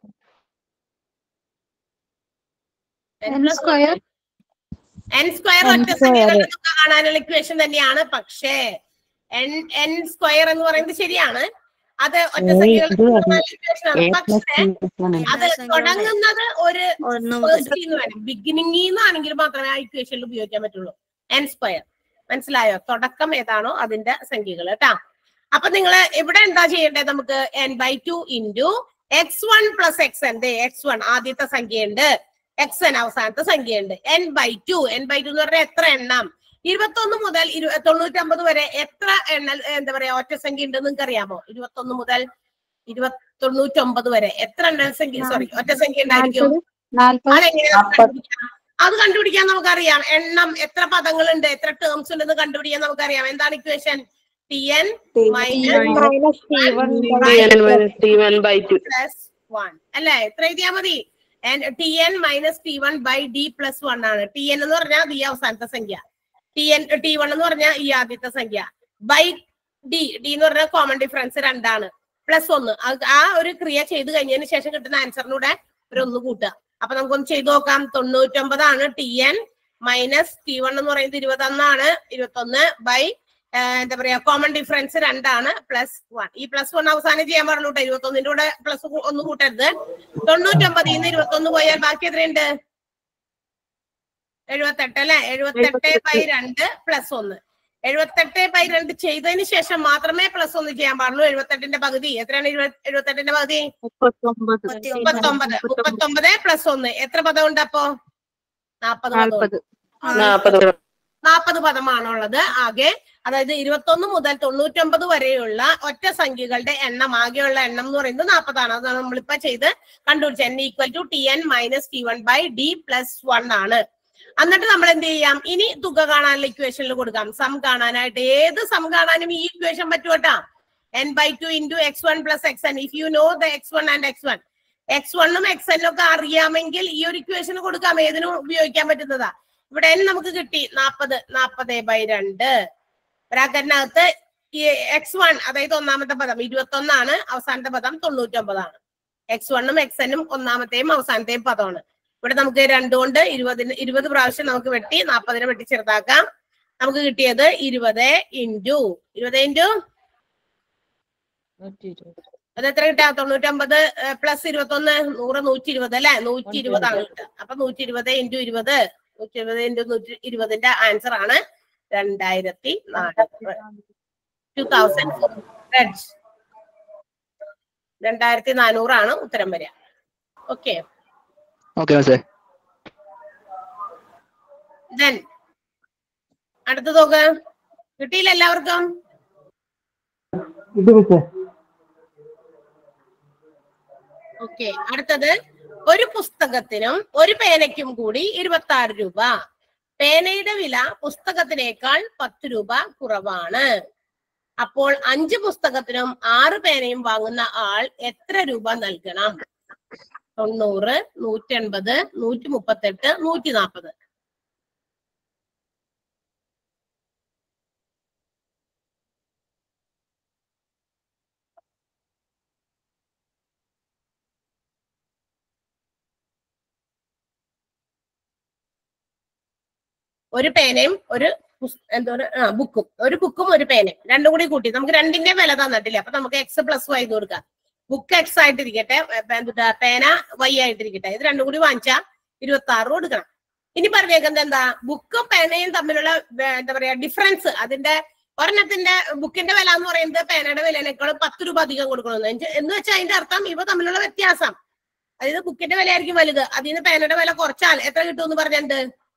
N square N square ഒറ്റ സംഖ്യകളുടെ തുക കാണാനുള്ള ഇക്വേഷൻ തന്നെയാണ് പക്ഷേ എൻ എൻ സ്ക്വയർ എന്ന് പറയുന്നത് ശരിയാണ് അത് ഒറ്റ സംഖ്യകളുടെ തുക കാണാനുള്ള ഇക്വേഷൻ ആണ് പക്ഷേ അത് തുടങ്ങുന്നത് ഒരു ഒന്ന് മുതൽ ബിഗിനിങ് നിന്നാണെങ്കിൽ മാത്രമേ ആ ഇക്വേഷനിൽ ഉപയോഗിക്കാൻ പറ്റുള്ളൂ എൻ സ്ക്വയർ മനസ്സിലായോ തുടക്കം ഏതാണോ അതിന്റെ സംഖ്യകൾ കേട്ടാ അപ്പൊ നിങ്ങൾ ഇവിടെ എന്താ ചെയ്യേണ്ടത് നമുക്ക് N by two into X one plus X N X one ആദ്യത്തെ സംഖ്യയുണ്ട് എക്സ് എൻ അവസാനത്തെ സംഖ്യയുണ്ട് N by two N by two എന്ന് പറഞ്ഞാൽ എത്ര എണ്ണം ഇരുപത്തൊന്ന് മുതൽ ഇരു തൊണ്ണൂറ്റമ്പത് വരെ എത്ര എണ്ണ എന്താ പറയാ ഒറ്റ സംഖ്യ ഉണ്ട് നിങ്ങൾക്ക് അറിയാമോ ഇരുപത്തൊന്ന് മുതൽ ഇരുപത്തി തൊണ്ണൂറ്റൊമ്പത് വരെ എത്ര എണ്ണ സംഖ്യ സോറി ഒറ്റ സംഖ്യ ഉണ്ടായിരിക്കും അതെങ്ങനെയാ കണ്ടുപിടിക്കുക? അത് കണ്ടുപിടിക്കാൻ നമുക്കറിയാം എണ്ണം എത്ര പദങ്ങളുണ്ട് എത്ര ടേംസ് ഉണ്ടെന്ന് കണ്ടുപിടിക്കാൻ നമുക്കറിയാം എന്താണ് equation T N minus T one by two plus one അല്ലേ എത്ര എഴുതിയാ മതി T N minus T one by D plus one ആണ് ടി എൻ എന്ന് പറഞ്ഞാൽ ഈ അവസാനത്തെ സംഖ്യ ടി എൻ ടി വൺ എന്ന് പറഞ്ഞാൽ ഈ ആദ്യത്തെ സംഖ്യ ബൈ ഡി ഡി എന്ന് പറഞ്ഞാൽ കോമൺ ഡിഫറൻസ് രണ്ടാണ് പ്ലസ് ഒന്ന് അത് ആ ഒരു ക്രിയ ചെയ്ത് കഴിഞ്ഞതിന് ശേഷം കിട്ടുന്ന ആൻസറിനൂടെ ഒരു ഒന്ന് കൂട്ടുക അപ്പൊ നമുക്കൊന്ന് ചെയ്തു നോക്കാം തൊണ്ണൂറ്റൊമ്പതാണ് T N minus T one എന്ന് പറയുന്നത് ഇരുപത്തൊന്നാണ് ഇരുപത്തൊന്ന് ബൈ എന്താ പറയാ കോമൺ ഡിഫറൻസ് രണ്ടാണ് പ്ലസ് വൺ ഈ പ്ലസ് വൺ അവസാനം ചെയ്യാൻ പാടുള്ളൂ കേട്ടോ ഇരുപത്തൊന്നിന്റെ കൂടെ പ്ലസ് ഒന്ന് കൂട്ടരുത് തൊണ്ണൂറ്റൊമ്പതിൽ നിന്ന് ഇരുപത്തൊന്ന് പോയാൽ ബാക്കി എത്രയുണ്ട് എഴുപത്തെട്ട് അല്ലെ എഴുപത്തെട്ട് ബൈ രണ്ട് പ്ലസ് ഒന്ന് എഴുപത്തെട്ട് ബൈ രണ്ട് ചെയ്തതിന് ശേഷം മാത്രമേ പ്ലസ് ഒന്ന് ചെയ്യാൻ പാടുള്ളൂ എഴുപത്തെട്ടിന്റെ പകുതി എത്രയാണ് എഴുപത് എഴുപത്തെട്ടിന്റെ പകുതി മുപ്പത്തൊമ്പത് മുപ്പത്തൊമ്പത് മുപ്പത്തൊമ്പത് പ്ലസ് ഒന്ന് എത്ര പദം ഉണ്ട് അപ്പോ നാപ്പത് പദം നാൽപ്പത് നാപ്പത് നാൽപ്പത് പദമാണുള്ളത് ആകെ അതായത് ഇരുപത്തൊന്ന് മുതൽ തൊണ്ണൂറ്റൊമ്പത് വരെയുള്ള ഒറ്റ സംഖ്യകളുടെ എണ്ണം ആകെയുള്ള എണ്ണം എന്ന് പറയുന്നത് നാൽപ്പതാണ് അതാണ് നമ്മളിപ്പോ ചെയ്ത് കണ്ടുപിടിച്ചത് N equal to T N minus T one by D plus one ആണ് എന്നിട്ട് നമ്മൾ എന്ത് ചെയ്യാം ഇനി തുക കാണാനുള്ള ഇക്വേഷനിൽ കൊടുക്കാം സം കാണാനായിട്ട് ഏത് സം കാണാനും ഈ ഇക്വേഷൻ പറ്റുമട്ടാ N by two into X one plus X N if you know the X one and X one X വണ്ണും എക്സ് എന്നും ഒക്കെ അറിയാമെങ്കിൽ ഈ ഒരു ഇക്വേഷൻ കൊടുക്കാം ഏതിനും ഉപയോഗിക്കാൻ പറ്റുന്നതാ ഇവിടെ n നമുക്ക് കിട്ടി നാപ്പത് നാപ്പത് ബൈ രണ്ട് ബ്രാക്കറ്റിനകത്ത് ഈ എക്സ് വൺ അതായത് ഒന്നാമത്തെ പദം ഇരുപത്തി ഒന്നാണ് അവസാനത്തെ പദം തൊണ്ണൂറ്റൊമ്പതാണ് എക്സ് വണ്ണും എക്സ് എന്നും ഒന്നാമത്തെയും അവസാനത്തെയും പദമാണ് ഇവിടെ നമുക്ക് രണ്ടുകൊണ്ട് ഇരുപതിന് ഇരുപത് പ്രാവശ്യം നമുക്ക് വെട്ടി നാപ്പതിനെ വെട്ടി ചെറുതാക്കാം നമുക്ക് കിട്ടിയത് ഇരുപത് ഇൻറ്റു ഇരുപത് ഇൻറ്റു അത് എത്ര കിട്ടാ തൊണ്ണൂറ്റൊമ്പത് പ്ലസ് ഇരുപത്തൊന്ന് നൂറ് നൂറ്റി ഇരുപത് അല്ലെ നൂറ്റി ഇരുപതാണ് കിട്ടുക അപ്പൊ നൂറ്റി ഇരുപത് ഇൻറ്റു ഇരുപത് നൂറ്റി ഇരുപത് ഇൻറ്റു നൂറ്റി ഇരുപതിന്റെ ആൻസർ ആണ് രണ്ടായിരത്തി നാനൂറ് ടു തൗസൻഡ് രണ്ടായിരത്തി നാനൂറാണ് ഉത്തരം വരിക ഓക്കെ ഓക്കെ മിസ്സേ ദെൻ അടുത്ത നോക്ക് കിട്ടിയില്ല എല്ലാവർക്കും ഇത് മിസ്സേ ഓക്കെ അടുത്തത് ഒരു പുസ്തകത്തിനും ഒരു പേനയ്ക്കും കൂടി ഇരുപത്തി ആറ് രൂപ പേനയുടെ വില പുസ്തകത്തിനേക്കാൾ പത്ത് രൂപ കുറവാണ് അപ്പോൾ അഞ്ച് പുസ്തകത്തിനും ആറ് പേനയും വാങ്ങുന്ന ആൾ എത്ര രൂപ നൽകണം തൊണ്ണൂറ് നൂറ്റി എൺപത് നൂറ്റി മുപ്പത്തെട്ട് നൂറ്റി നാൽപ്പത് ഒരു പേനയും ഒരു പുസ്- എന്തോ ഒരു ആ ബുക്കും ഒരു ബുക്കും ഒരു പേനയും രണ്ടും കൂടി കൂട്ടി നമുക്ക് രണ്ടിന്റെ വില തന്നിട്ടില്ല അപ്പൊ നമുക്ക് എക്സ് പ്ലസ് വൈ എന്ന് കൊടുക്കാം ബുക്ക് എക്സ് ആയിട്ടിരിക്കട്ടെ ഏ, പേ- എന്തുട്ടാ പേന വൈ ആയിട്ടിരിക്കട്ടെ ഇത് രണ്ടും കൂടി വാങ്ങിച്ചാ ഇരുപത്തി ആറ് കൊടുക്കണം ഇനി പറഞ്ഞേക്കുന്നത് എന്താ ബുക്കും പേനയും തമ്മിലുള്ള വേ- എന്താ പറയാ ഡിഫറൻസ് അതിന്റെ ഒരെണ്ണത്തിന്റെ ബുക്കിന്റെ വില എന്ന് പറയുന്നത് പേനയുടെ വിലനേക്കാൾ പത്ത് രൂപ അധികം കൊടുക്കണമെന്ന് എന്ന് എന്ന് വെച്ചാൽ അതിന്റെ അർത്ഥം ഇവ തമ്മിലുള്ള വ്യത്യാസം അതായത് ബുക്കിന്റെ വില ആയിരിക്കും വലുത് അതിൽ നിന്ന് പേനയുടെ വില കുറച്ചാൽ എത്ര കിട്ടുമെന്ന് പറഞ്ഞിട്ടുണ്ട്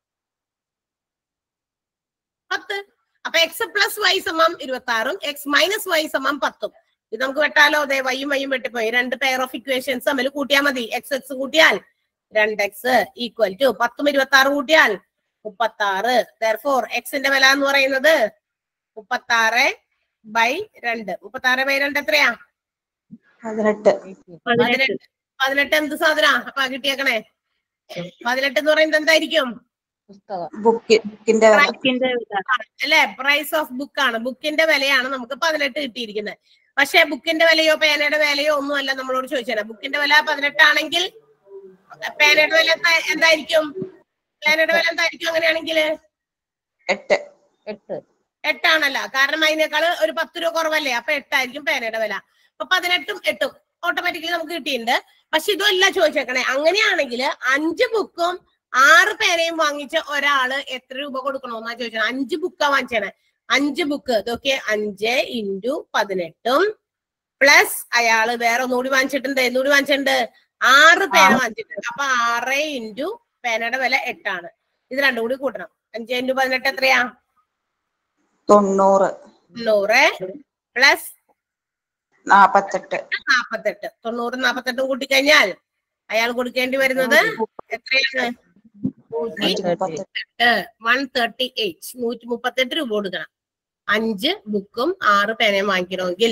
പത്ത് അപ്പൊ എക്സ് പ്ലസ് വൈ സമം ഇരുപത്തി ആറും എക്സ് മൈനസ് വൈ സമം പത്തും ഇത് നമുക്ക് വെട്ടാലോ അതെ വൈയും വൈയും വെട്ടിപ്പോയി രണ്ട് പെയർ ഓഫ് ഇക്വേഷൻസ് തമ്മിൽ കൂട്ടിയാൽ മതി എക്സ് എക്സ് കൂട്ടിയാൽ രണ്ട് എക്സ് ഈക്വൽ ടു പത്തും ഇരുപത്തി ആറ് കൂട്ടിയാൽ മുപ്പത്തി ആറ് ഫോർ എക്സിന്റെ വില എന്ന് പറയുന്നത് മുപ്പത്തി ആറ് ബൈ രണ്ട് മുപ്പത്തി ആറ് ബൈ രണ്ട് എത്രയാ പതിനെട്ട് പതിനെട്ട് പതിനെട്ട് എന്ത് സാധന അപ്പൊ കിട്ടിയേക്കണേ പതിനെട്ട് എന്ന് പറയുന്നത് എന്തായിരിക്കും ബുക്ക് ബുക്കിന്റെ വില ബുക്കിന്റെ വില അല്ലെ പ്രൈസ് ഓഫ് ബുക്ക് ആണ് ബുക്കിന്റെ വിലയാണ് നമുക്ക് പതിനെട്ട് കിട്ടിയിരിക്കുന്നത് പക്ഷെ ബുക്കിന്റെ വിലയോ പേനയുടെ വിലയോ ഒന്നും അല്ല നമ്മളോട് ചോദിച്ചത് ബുക്കിന്റെ വില പതിനെട്ടാണെങ്കിൽ പേനയുടെ വില എന്താ- എന്തായിരിക്കും പേനയുടെ വില എന്തായിരിക്കും അങ്ങനെയാണെങ്കിൽ എട്ട് എട്ടാണല്ലോ കാരണം അതിനേക്കാള് ഒരു പത്ത് രൂപ കുറവല്ലേ അപ്പൊ എട്ടായിരിക്കും പേനയുടെ വില അപ്പൊ പതിനെട്ടും എട്ടും ഓട്ടോമാറ്റിക്കലി നമുക്ക് കിട്ടിയിട്ടുണ്ട് പക്ഷെ ഇതല്ല ചോദിച്ചേക്കണേ അങ്ങനെയാണെങ്കിൽ അഞ്ച് ബുക്കും ആറ് പേനയും വാങ്ങിച്ച ഒരാള് എത്ര രൂപ കൊടുക്കണമെന്നാ ചോദിച്ചത് അഞ്ച് ബുക്കാ വാങ്ങിച്ചേണേ അഞ്ച് ബുക്ക് ഇതൊക്കെ അഞ്ച് ഇൻറ്റു പതിനെട്ടും പ്ലസ് അയാള് വേറെ ഒന്നുകൂടി വാങ്ങിച്ചിട്ടുണ്ട് എന്തുകൂടി വാങ്ങിച്ചിട്ടുണ്ട് ആറ് പേന വാങ്ങിച്ചിട്ടുണ്ട് അപ്പൊ ആറ് ഇൻറ്റു പേനയുടെ വില എട്ടാണ് ഇത് രണ്ടും കൂടി കൂട്ടണം അഞ്ച് ഇൻറ്റു പതിനെട്ട് എത്രയാ തൊണ്ണൂറ് തൊണ്ണൂറ് പ്ലസ് നാപ്പത്തെട്ട് നാപ്പത്തെട്ട് തൊണ്ണൂറ് നാപ്പത്തെട്ടും കൂട്ടിക്കഴിഞ്ഞാൽ അയാൾ കൊടുക്കേണ്ടി വരുന്നത് എത്രയാണ് നൂറ്റി മുപ്പത്തെട്ട് വൺ തേർട്ടി എയ്റ്റ് നൂറ്റി മുപ്പത്തെട്ട് രൂപ കൊടുക്കണം അഞ്ച് ബുക്കും ആറ് പേനയും വാങ്ങിക്കണമെങ്കിൽ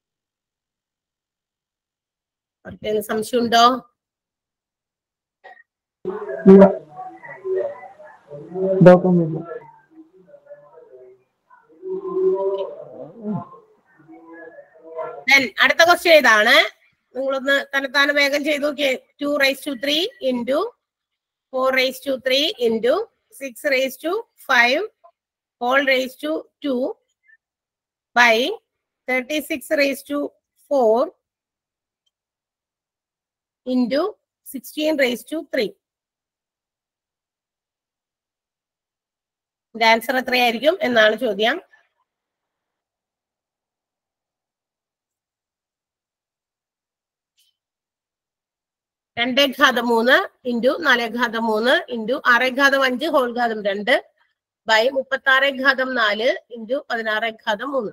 ആർക്കെങ്കിലും സംശയമുണ്ടോ ഇല്ല ഡോക്യുമെന്റ് Then അടുത്ത ക്വസ്റ്റ്യൻ ഇതാണ് നിങ്ങളൊന്ന് തന്നെത്താനെ വേഗം ചെയ്ത് നോക്കിയേ two raise to three into four raise to three into six raise to five whole raise to two by thirty six raise to four into sixteen raise to three answer എത്രയായിരിക്കും എന്നാണ് ചോദ്യം രണ്ടേ ഘാതം മൂന്ന് ഇൻറ്റു നാലേ ഘാതം മൂന്ന് into ആറേ ഘാതം അഞ്ച് whole ഘാതം രണ്ട് ബൈ മുപ്പത്തി ആറേ ഘാതം നാല് ഇൻറ്റു പതിനാറേ ഘാതം മൂന്ന്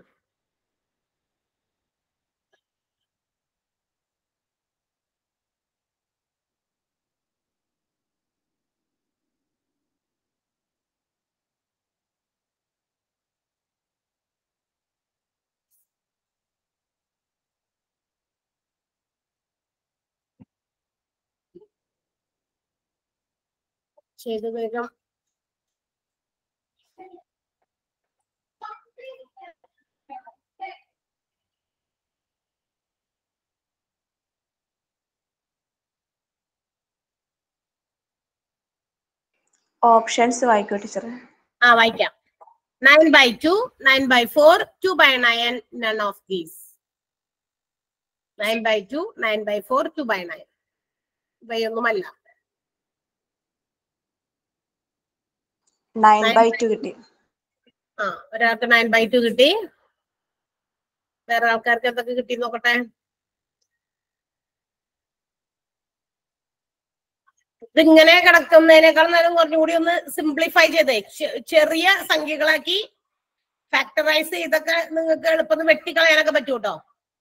ചെയ്ത് വേഗം ഓപ്ഷൻസ് വായിക്കോ ടീച്ചർ ആ വായിക്കാം nine by two nine by four two by nine none of these nine by two nine by four two by nine ഇവയൊന്നുമല്ല nine Nine by by two കിട്ടി ആ ഒരാൾക്ക് നയൻ ബൈ ടു കിട്ടി വേറെ ആൾക്കാർക്ക് എന്തൊക്കെ കിട്ടി നോക്കട്ടെ ഇതിങ്ങനെ കിടക്കുന്നതിനേക്കാൾ നേരം കുറച്ചും കൂടി ഒന്ന് സിംപ്ലിഫൈ ചെയ്തേ ചെ- ചെറിയ സംഖ്യകളാക്കി ഫാക്ടറൈസ് ചെയ്തൊക്കെ നിങ്ങൾക്ക് എളുപ്പം വെട്ടിക്കളയാനൊക്കെ പറ്റൂ കേട്ടോ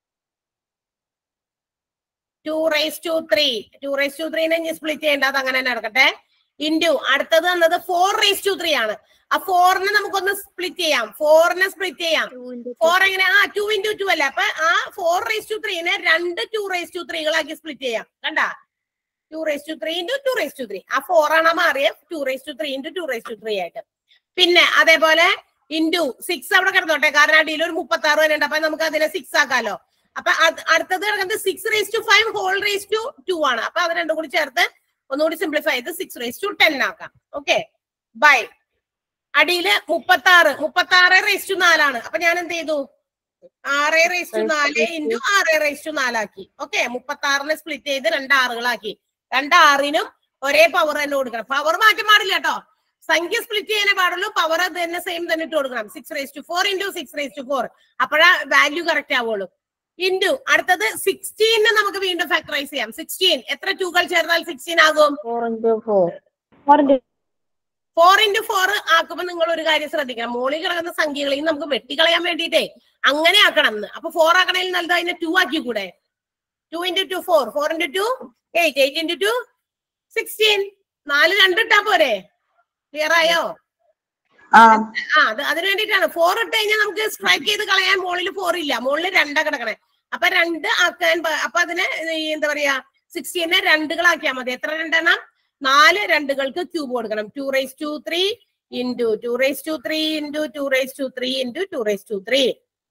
two rise to three two rise to ത്രീനെ ഇനി സ്പ്ലിറ്റ് ചെയ്യേണ്ട അത് അങ്ങനെ തന്നെ നടക്കട്ടെ ഇൻറ്റു അടുത്തത് വന്നത് ഫോർ റൈസ് ടു ത്രീ ആണ് ആ ഫോറിനെ നമുക്കൊന്ന് സ്പ്ലിറ്റ് ചെയ്യാം ഫോറിനെ സ്പ്ലിറ്റ് ചെയ്യാം ഫോർ എങ്ങനെ ആ ടു ഇൻറ്റു ടു അല്ലേ അപ്പൊ ആ ഫോർ റേസ് ടു ത്രീനെ രണ്ട് ടു റേസ് ടു ത്രീകളാക്കി സ്പ്ലിറ്റ് ചെയ്യാം കണ്ട two raise to three into two raise to three ആ ഫോർ ആണ് മാറിയ two raise to three into two raise to three ആയിട്ട് പിന്നെ അതേപോലെ ഇൻറ്റു സിക്സ് അവിടെ കിടന്നോട്ടെ കാരണം അടിയിൽ ഒരു മുപ്പത്തി ആറ് വരെ ഉണ്ട് അപ്പൊ നമുക്ക് അതിനെ സിക്സ് ആക്കാലോ അപ്പൊ അത് അടുത്തത് കിടക്കുന്നത് six raise to five whole raise to two two അപ്പൊ അത് രണ്ടും കൂടി ചേർത്ത് ഒന്നുകൂടി സിംപ്ലിഫൈ ചെയ്ത് സിക്സ് റേസ് ടു ടെൻ ആക്കാം ഓക്കെ ബൈ അടിയില് മുപ്പത്തി ആറ് മുപ്പത്തി ആറ് റേസ് ടു നാലാണ് അപ്പൊ ഞാൻ എന്ത് ചെയ്തു ആറ് റേസ് ടു നാല് ഇൻറ്റു ആറ് റേസ് ടു നാലാക്കി ഓക്കെ മുപ്പത്തി ആറിനെ സ്പ്ലിറ്റ് ചെയ്ത് രണ്ട് ആറുകളാക്കി രണ്ട് ആറിനും ഒരേ പവർ തന്നെ കൊടുക്കണം പവർ മാറ്റം പാടില്ല കേട്ടോ സംഖ്യ സ്പ്ലിറ്റ് ചെയ്യാനേ പാടുള്ളൂ പവർ തന്നെ സെയിം തന്നെ ഇട്ട് കൊടുക്കണം six raise to four into six raise to four അപ്പോഴാ വാല്യൂ കറക്റ്റ് ആവുള്ളൂ ഇൻറ്റു അടുത്തത് സിക്സ്റ്റീനെ നമുക്ക് വീണ്ടും ഫാക്ടറൈസ് ചെയ്യാം സിക്സ്റ്റീൻ എത്ര ടൂകൾ ചേർന്നാൽ സിക്സ്റ്റീൻ ആകും ഫോർ ഇൻറ്റു ഫോർ ആക്കുമ്പോൾ നിങ്ങൾ ഒരു കാര്യം ശ്രദ്ധിക്കണം മോളിൽ കിടക്കുന്ന സംഖ്യകളെയും നമുക്ക് വെട്ടിക്കളയാൻ വേണ്ടിയിട്ടേ അങ്ങനെ ആക്കണം എന്ന് അപ്പൊ ഫോർ ആക്കണേൽ നല്ലത് അതിനെ ടു ആക്കി കൂടെ two into two four four into two eight eight into two sixteen നാല് രണ്ടിട്ടാ പോരെ ക്ലിയർ ആയോ ആ ആ അത് അതിന് വേണ്ടിയിട്ടാണ് ഫോർ ഇട്ട് കഴിഞ്ഞാൽ നമുക്ക് സ്ട്രൈക്ക് ചെയ്ത് കളയാൻ മുകളിൽ ഫോർ ഇല്ല മുകളിൽ രണ്ടാ കിടക്കണേ അപ്പൊ രണ്ട് ആക്കാൻ പ- അപ്പൊ അതിന് ഈ എന്താ പറയാ സിക്സ്റ്റീനെ രണ്ടുകളാക്കിയാൽ മതി എത്ര രണ്ടെണ്ണം നാല് രണ്ടുകൾക്ക് ക്യൂബ് കൊടുക്കണം two raise to three into two raise to three into two raise to three into two raise to three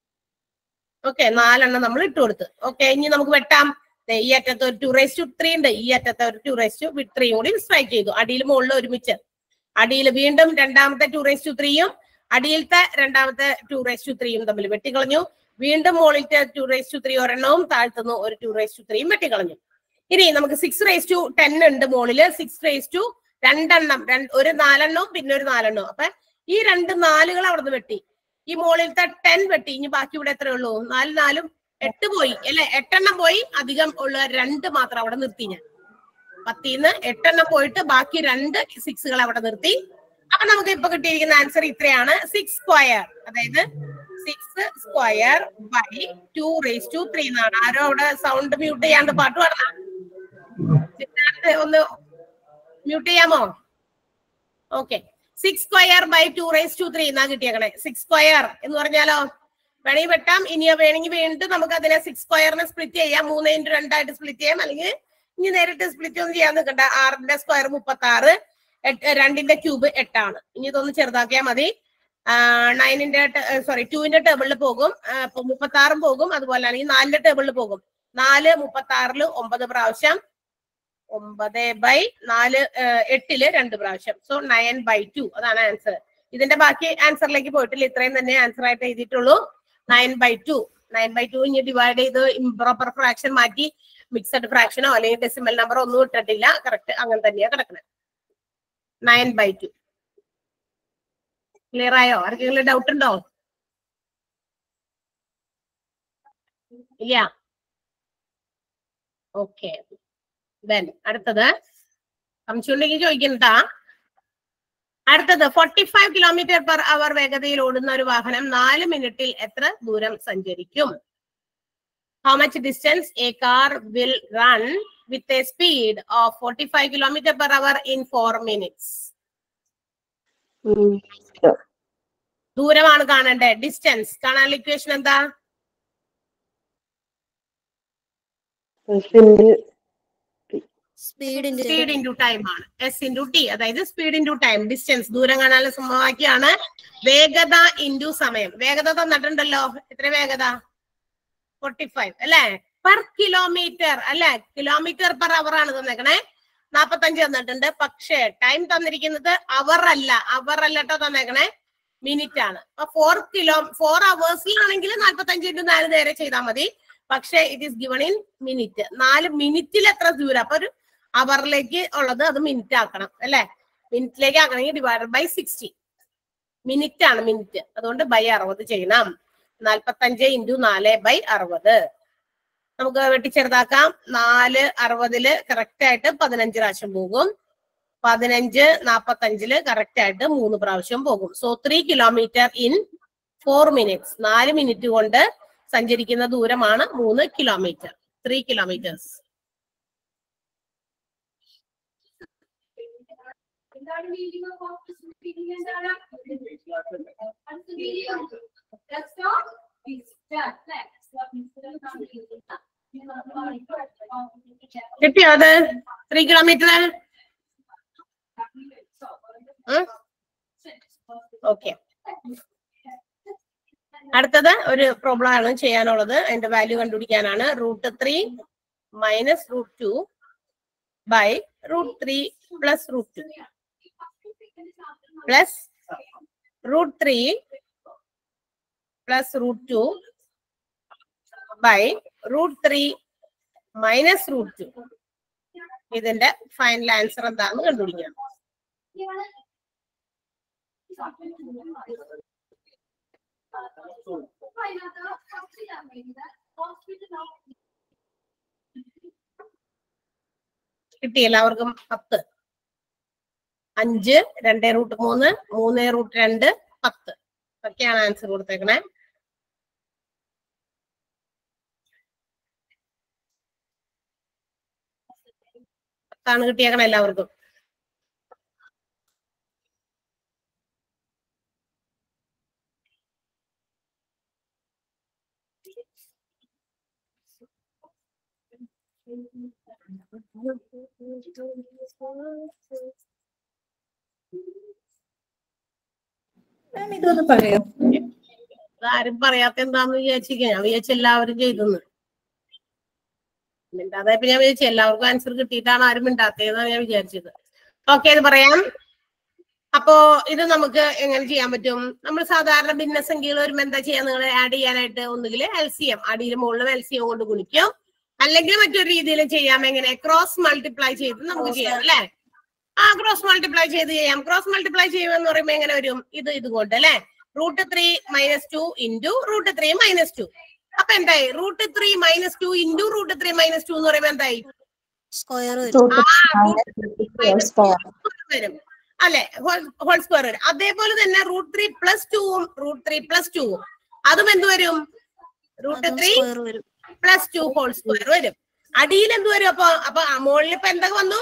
okay നാലെണ്ണം നമ്മൾ ഇട്ട് കൊടുത്ത് ഓക്കെ ഇനി നമുക്ക് വെട്ടാം ദേ ഈ അറ്റത്ത് ഒരു ടു റേസ് ടു ത്രീ ഉണ്ട് ഈ അറ്റത്ത് ഒരു ടു റേസ് ടു ത്രീയും കൂടി സ്ട്രൈക്ക് ചെയ്തു അടിയിൽ മുകളിൽ ഒരുമിച്ച് അടിയിൽ വീണ്ടും രണ്ടാമത്തെ ടു റേസ് ടു ത്രീയും അടിയിലത്തെ രണ്ടാമത്തെ ടു റേസ് ടു ത്രീയും തമ്മിൽ വെട്ടിക്കളഞ്ഞു വീണ്ടും മുകളിലത്തെ ടു റേസ് ടു ത്രീ ഒരെണ്ണവും താഴ്ത്തുന്നു ഒരു ടു റേസ് ടു ത്രീയും വെട്ടിക്കളഞ്ഞു ഇനി നമുക്ക് സിക്സ് റേസ് ടു ടെൻ ഉണ്ട് മുകളില് സിക്സ് റേസ് ടു രണ്ടെണ്ണം രണ്ട് ഒരു നാലെണ്ണവും പിന്നെ ഒരു നാലെണ്ണവും അപ്പൊ ഈ രണ്ട് നാലുകൾ അവിടെ നിന്ന് വെട്ടി ഈ മുകളിലത്തെ ടെൻ വെട്ടി ഇനി ബാക്കി ഇവിടെ എത്രയേ ഉള്ളൂ നാല് നാലും എട്ട് പോയി അല്ലെ എട്ടെണ്ണം പോയി അധികം ഉള്ള രണ്ട് മാത്രം അവിടെ നിർത്തി ഞാൻ പത്തിന്ന് എട്ടെണ്ണം പോയിട്ട് ബാക്കി രണ്ട് സിക്സുകൾ അവിടെ നിർത്തി അപ്പൊ നമുക്ക് ഇപ്പൊ കിട്ടിയിരിക്കുന്ന ആൻസർ ഇത്രയാണ് സിക്സ് സ്ക്വയർ അതായത് six square by two raise to three എന്നാണ് ആരോ അവിടെ സൗണ്ട് മ്യൂട്ട് ചെയ്യാണ്ട് പാട്ട് പാടണം സിദ്ധാർത്ഥ് ഒന്ന് മ്യൂട്ട് ചെയ്യാമോ okay six square by two raise to three എന്നാ കിട്ടിയേക്കണേ സിക്സ് സ്ക്വയർ എന്ന് പറഞ്ഞാലോ വേണമെങ്കിൽ വെട്ടാം ഇനി വേണമെങ്കിൽ വീണ്ടും നമുക്ക് അതിനെ സിക്സ് സ്ക്വയറിനെ സ്പ്ലിറ്റ് ചെയ്യാം മൂന്ന് ഇൻറ്റു രണ്ടായിട്ട് സ്പ്ലിറ്റ് ചെയ്യാം അല്ലെങ്കിൽ ഇനി നേരിട്ട് സ്പ്ലിറ്റ് ഒന്നും ചെയ്യാൻ നിൽക്കണ്ട ആറിന്റെ സ്ക്വയർ മുപ്പത്തി ആറ് രണ്ടിന്റെ ക്യൂബ് എട്ടാണ് ഇനി ഇതൊന്ന് ചെറുതാക്കിയാൽ മതി നയനിന്റെ സോറി ടുവിന്റെ ടേബിളിൽ പോകും മുപ്പത്തി ആറും പോകും അതുപോലെ ആണെങ്കിൽ നാലിന്റെ ടേബിളിൽ പോകും നാല് മുപ്പത്തി ആറില് ഒമ്പത് പ്രാവശ്യം ഒമ്പത് ബൈ നാല് ആ, എട്ടില് രണ്ട് പ്രാവശ്യം സോ നയൻ ബൈ ടു അതാണ് ആൻസർ ഇതിന്റെ ബാക്കി ആൻസറിലേക്ക് പോയിട്ടില്ല ഇത്രയും തന്നെ ആൻസർ ആയിട്ട് എഴുതിയിട്ടുള്ളൂ nine by two nine by two ഇനി ഡിവൈഡ് ചെയ്ത് ഇംപ്രോപ്പർ ഫ്രാക്ഷൻ മാറ്റി മിക്സഡ് ഫ്രാക്ഷനോ അല്ലെങ്കിൽ ഡെസിമൽ നമ്പർ ഒന്നും ഇട്ടിട്ടില്ല കറക്റ്റ് അങ്ങനെ തന്നെയാ കിടക്കുന്നത് നയൻ ബൈ ടു ക്ലിയർ ആയോ ആർക്കെങ്കിലും ഡൗട്ട് ഉണ്ടോ ഇല്ല ഓക്കെ ദെൻ അടുത്തത് സംശയമുണ്ടെങ്കിൽ ചോദിക്കണ്ടാ അടുത്തത് forty five kilometre per hour വേഗതയിൽ ഓടുന്ന ഒരു വാഹനം നാല് മിനിറ്റിൽ എത്ര ദൂരം സഞ്ചരിക്കും how much distance a car will run with a speed of forty five kilometre per hour in four minutes ദൂരമാണ് കാണേണ്ടത് ഡിസ്റ്റൻസ് കാണാനുള്ള ഇക്വേഷൻ എന്താ സ്പീഡ് സ്പീഡ് ഇൻറ്റു ടൈം ആണ് എസ് ഇൻറ്റു ടി അതായത് സ്പീഡ് ഇൻറ്റു ടൈം ഡിസ്റ്റൻസ് ദൂരം കാണാനുള്ള സമവാക്യമാണ് വേഗത ഇൻറ്റു സമയം വേഗത തന്നിട്ടുണ്ടല്ലോ എത്ര വേഗത ഫോർട്ടി ഫൈവ് അല്ലെ പെർ കിലോമീറ്റർ അല്ലെ കിലോമീറ്റർ പെർ അവർ ആണ് തന്നേക്കണേ നാപ്പത്തഞ്ച് തന്നിട്ടുണ്ട് പക്ഷേ ടൈം തന്നിരിക്കുന്നത് അവർ അല്ല അവർ അല്ല കേട്ടോ തന്നേക്കണേ മിനിറ്റ് ആണ് അപ്പൊ ഫോർ കിലോ ഫോർ അവേഴ്സിലാണെങ്കിൽ നാല്പത്തഞ്ച് ഇൻറ്റു നാല് നേരെ ചെയ്താൽ മതി പക്ഷേ it is given in minute നാല് മിനിറ്റിൽ എത്ര ദൂരം അപ്പൊ ഒരു അവറിലേക്ക് ഉള്ളത് അത് മിനിറ്റ് ആക്കണം അല്ലെ മിനിറ്റിലേക്ക് ആക്കണമെങ്കിൽ ഡിവൈഡഡ് ബൈ സിക്സ്റ്റി മിനിറ്റ് ആണ് മിനിറ്റ് അതുകൊണ്ട് ബൈ അറുപത് ചെയ്യണം നാൽപ്പത്തഞ്ച് ഇൻറ്റു നാല് ബൈ അറുപത് നമുക്ക് വെട്ടിച്ചെറുതാക്കാം നാല് അറുപതില് കറക്റ്റ് ആയിട്ട് പതിനഞ്ച് പ്രാവശ്യം പോകും പതിനഞ്ച് നാപ്പത്തഞ്ചില് കറക്റ്റ് ആയിട്ട് മൂന്ന് പ്രാവശ്യം പോകും so three kilometre in four minutes നാല് മിനിറ്റ് കൊണ്ട് സഞ്ചരിക്കുന്ന ദൂരമാണ് മൂന്ന് കിലോമീറ്റർ ത്രീ കിലോമീറ്റേഴ്സ് എന്താണ് മീനിങ് ഓഫ് ഓഫീസ് മീറ്റിംഗ് എന്താണ് അടുത്ത വീഡിയോ ഡെസ്ക്ടോപ്പ് വിസിറ്റർ അല്ലേ ഡെസ്ക്ടോപ്പ് വിസിറ്റർ കിട്ടിയോ അത് ത്രീ കിലോമീറ്റർ ഓക്കെ അടുത്തത് ഒരു പ്രോബ്ലം ആണ് ചെയ്യാനുള്ളത് അതിന്റെ വാല്യൂ കണ്ടുപിടിക്കാനാണ് root three minus root two by root three plus root two plus root three plus root two by root three minus root two ഇതിന്റെ ഫൈനൽ ആൻസർ എന്താണെന്ന് കണ്ടുപിടിക്കണം കിട്ടി എല്ലാവർക്കും പത്ത് അഞ്ച് രണ്ടേ റൂട്ട് മൂന്ന് മൂന്ന് റൂട്ട് രണ്ട് പത്ത് ഒക്കെയാണ് ആൻസർ കൊടുത്തേക്കണേ പത്താണ് കിട്ടിയേക്കണേ എല്ലാവർക്കും ഇതൊന്ന് പറയോ ആരും പറയാത്ത എന്താന്ന് വിചാരിച്ചിരിക്കുക ഞാൻ വിചാരിച്ച എല്ലാവരും ചെയ്തെന്ന് മിണ്ടാതെ ഇപ്പൊ ഞാൻ വിചാരിച്ചു എല്ലാവർക്കും ആൻസർ കിട്ടിയിട്ടാണ് ആരും മിണ്ടാത്തതെന്നാണ് ഞാൻ വിചാരിച്ചത് ഓക്കെ ഇത് പറയാം അപ്പോ ഇത് നമുക്ക് എങ്ങനെ ചെയ്യാൻ പറ്റും നമ്മൾ സാധാരണ ഭിന്നസംഖ്യകൾ വരുമ്പോ എന്താ ചെയ്യാ നിങ്ങൾ ആഡ് ചെയ്യാനായിട്ട് ഒന്നുകിൽ എൽ സി എം അടിയിൽ മുകളിലും എൽ സി എം കൊണ്ട് ഗുണിക്കും അല്ലെങ്കിൽ മറ്റൊരു രീതിയിലും ചെയ്യാം എങ്ങനെ ക്രോസ് മൾട്ടിപ്ലൈ ചെയ്ത് നമുക്ക് ചെയ്യാം അല്ലെ ആ ക്രോസ് മൾട്ടിപ്ലൈ ചെയ്ത് ചെയ്യാം ക്രോസ് മൾട്ടിപ്ലൈ ചെയ്യുമെന്ന് പറയുമ്പോ എങ്ങനെ വരും ഇത് ഇതുകൊണ്ട് അല്ലെ root three minus two into root three minus two അപ്പൊ എന്തായി root three minus two into root three minus two എന്ന് പറയുമ്പോ എന്തായി സ്ക്വയർ വരും അല്ലെ ഹോൾ സ്ക്വയർ വരും അതേപോലെ തന്നെ റൂട്ട് ത്രീ പ്ലസ് ടുവും റൂട്ട് ത്രീ പ്ലസ് ടുവും അതും എന്ത് വരും റൂട്ട് ത്രീ സ്ക്വയർ വരും പ്ലസ് ടു ഹോൾ സ്ക്വയർ വരും അടിയിൽ എന്ത് വരും അപ്പൊ അപ്പൊ മുകളിൽ ഇപ്പൊ എന്തൊക്കെ വന്നു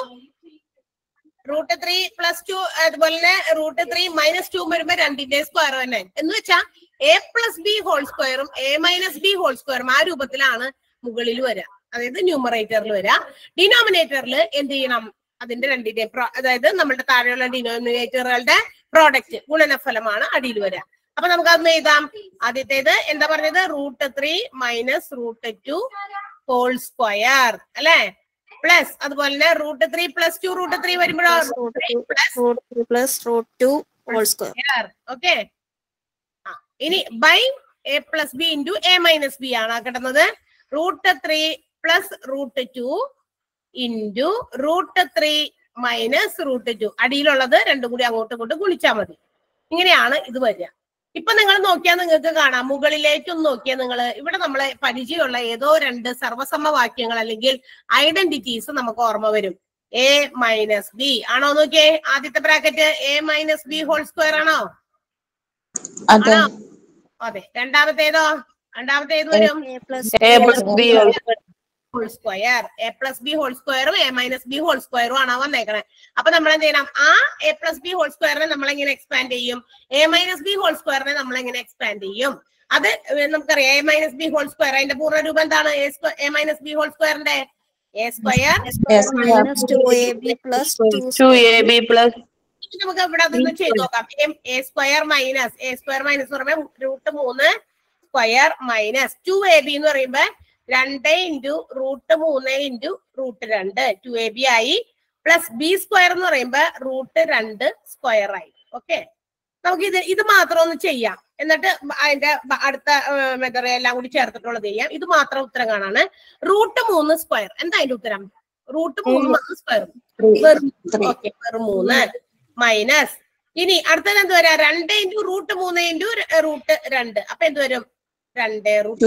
റൂട്ട് ത്രീ പ്ലസ് ടു അതുപോലെ തന്നെ റൂട്ട് ത്രീ മൈനസ് ടു വരുമ്പോ രണ്ടിന്റെ സ്ക്വയർ തന്നെ എന്ന് വെച്ചാ എ പ്ലസ് ബി ഹോൾ സ്ക്വയറും എ മൈനസ് ബി ഹോൾ സ്ക്വയറും ആ രൂപത്തിലാണ് മുകളിൽ വരിക അതായത് ന്യൂമറേറ്ററിൽ വരിക ഡിനോമിനേറ്ററിൽ എന്ത് ചെയ്യണം അതിന്റെ രണ്ടിന്റെ അതായത് നമ്മുടെ താഴെയുള്ള ഡിനോമിനേറ്ററുകളുടെ പ്രോഡക്റ്റ് ഗുണനഫലമാണ് അടിയിൽ വരിക അപ്പൊ നമുക്ക് അതൊന്ന് എഴുതാം ആദ്യത്തേത് എന്താ പറഞ്ഞത് root three minus root two whole square അല്ലെ പ്ലസ് അതുപോലെ തന്നെ root three plus two root three വരുമ്പോഴോ plus plus root two whole square okay ഇനി by A plus B into A minus B ആണ് ആ കിട്ടുന്നത് root three plus root two into root three minus root two അടിയിലുള്ളത് രണ്ടും കൂടി അങ്ങോട്ടും ഇങ്ങോട്ടും ഗുണിച്ചാൽ മതി ഇങ്ങനെയാണ് ഇത് വരിക ഇപ്പൊ നിങ്ങൾ നോക്കിയാൽ നിങ്ങൾക്ക് കാണാം മുകളിലേക്കൊന്ന് നോക്കിയാൽ നിങ്ങൾ ഇവിടെ നമ്മളെ പരിചയമുള്ള ഏതോ രണ്ട് സർവസമവാക്യങ്ങൾ അല്ലെങ്കിൽ ഐഡന്റിറ്റീസ് നമുക്ക് ഓർമ്മ വരും എ മൈനസ് ബി ആണോ നോക്കിയേ ആദ്യത്തെ bracket A minus B whole square ആണോ അതെ ആണോ അതെ രണ്ടാമത്തേതോ രണ്ടാമത്തെ ഏത് വരും A plus B whole square A plus B whole സ്ക്വയറും എ മൈനസ് ബി ഹോൾ സ്ക്വയറും ആണ് വന്നേക്കണേ അപ്പൊ നമ്മൾ എന്ത് ചെയ്യണം ആ എ പ്ലസ് ബി ഹോൾ സ്ക്വയറിനെ നമ്മൾ എങ്ങനെ എക്സ്പാൻഡ് ചെയ്യും എ മൈനസ് ബി ഹോൾ സ്ക്വയറിനെ നമ്മൾ എങ്ങനെ എക്സ്പാൻഡ് ചെയ്യും അത് നമുക്കറിയാം A minus B whole square അതിന്റെ പൂർണ്ണ രൂപം എന്താണ് എ മൈനസ് ബി ഹോൾ സ്ക്വയറിന്റെ A square minus two A B plus two two A B plus നമുക്ക് ഇവിടെ അതൊന്ന് ചെയ്ത് നോക്കാം A square minus A square minus എന്ന് പറയുമ്പോൾ റൂട്ട് മൂന്ന് square minus two A B എന്ന് പറയുമ്പോ രണ്ട് ഇൻറ്റു റൂട്ട് മൂന്ന് ഇൻറ്റു റൂട്ട് രണ്ട് ടു എ ബി ആയി പ്ലസ് ബി സ്ക്വയർ എന്ന് പറയുമ്പോ റൂട്ട് രണ്ട് സ്ക്വയർ ആയി ഓക്കെ നമുക്ക് ഇത് ഇത് മാത്രം ഒന്ന് ചെയ്യാം എന്നിട്ട് അതിന്റെ ബ- അടുത്ത ഏർ, എന്താ പറയാ എല്ലാം കൂടി ചേർത്തിട്ടുള്ളത് ചെയ്യാം ഇത് മാത്രം ഉത്തരം കാണാണ് റൂട്ട് മൂന്ന് സ്ക്വയർ എന്താ അതിന്റെ ഉത്തരം റൂട്ട് മൂന്ന് സ്ക്വയർ വെറും ഓക്കെ വെറും മൂന്ന് മൈനസ് ഇനി അടുത്തത് എന്ത് വരാ രണ്ട് ഇൻറ്റു റൂട്ട് മൂന്ന് ഇൻറ്റു റൂട്ട് രണ്ട് അപ്പൊ എന്ത് വരും രണ്ട് റൂട്ട്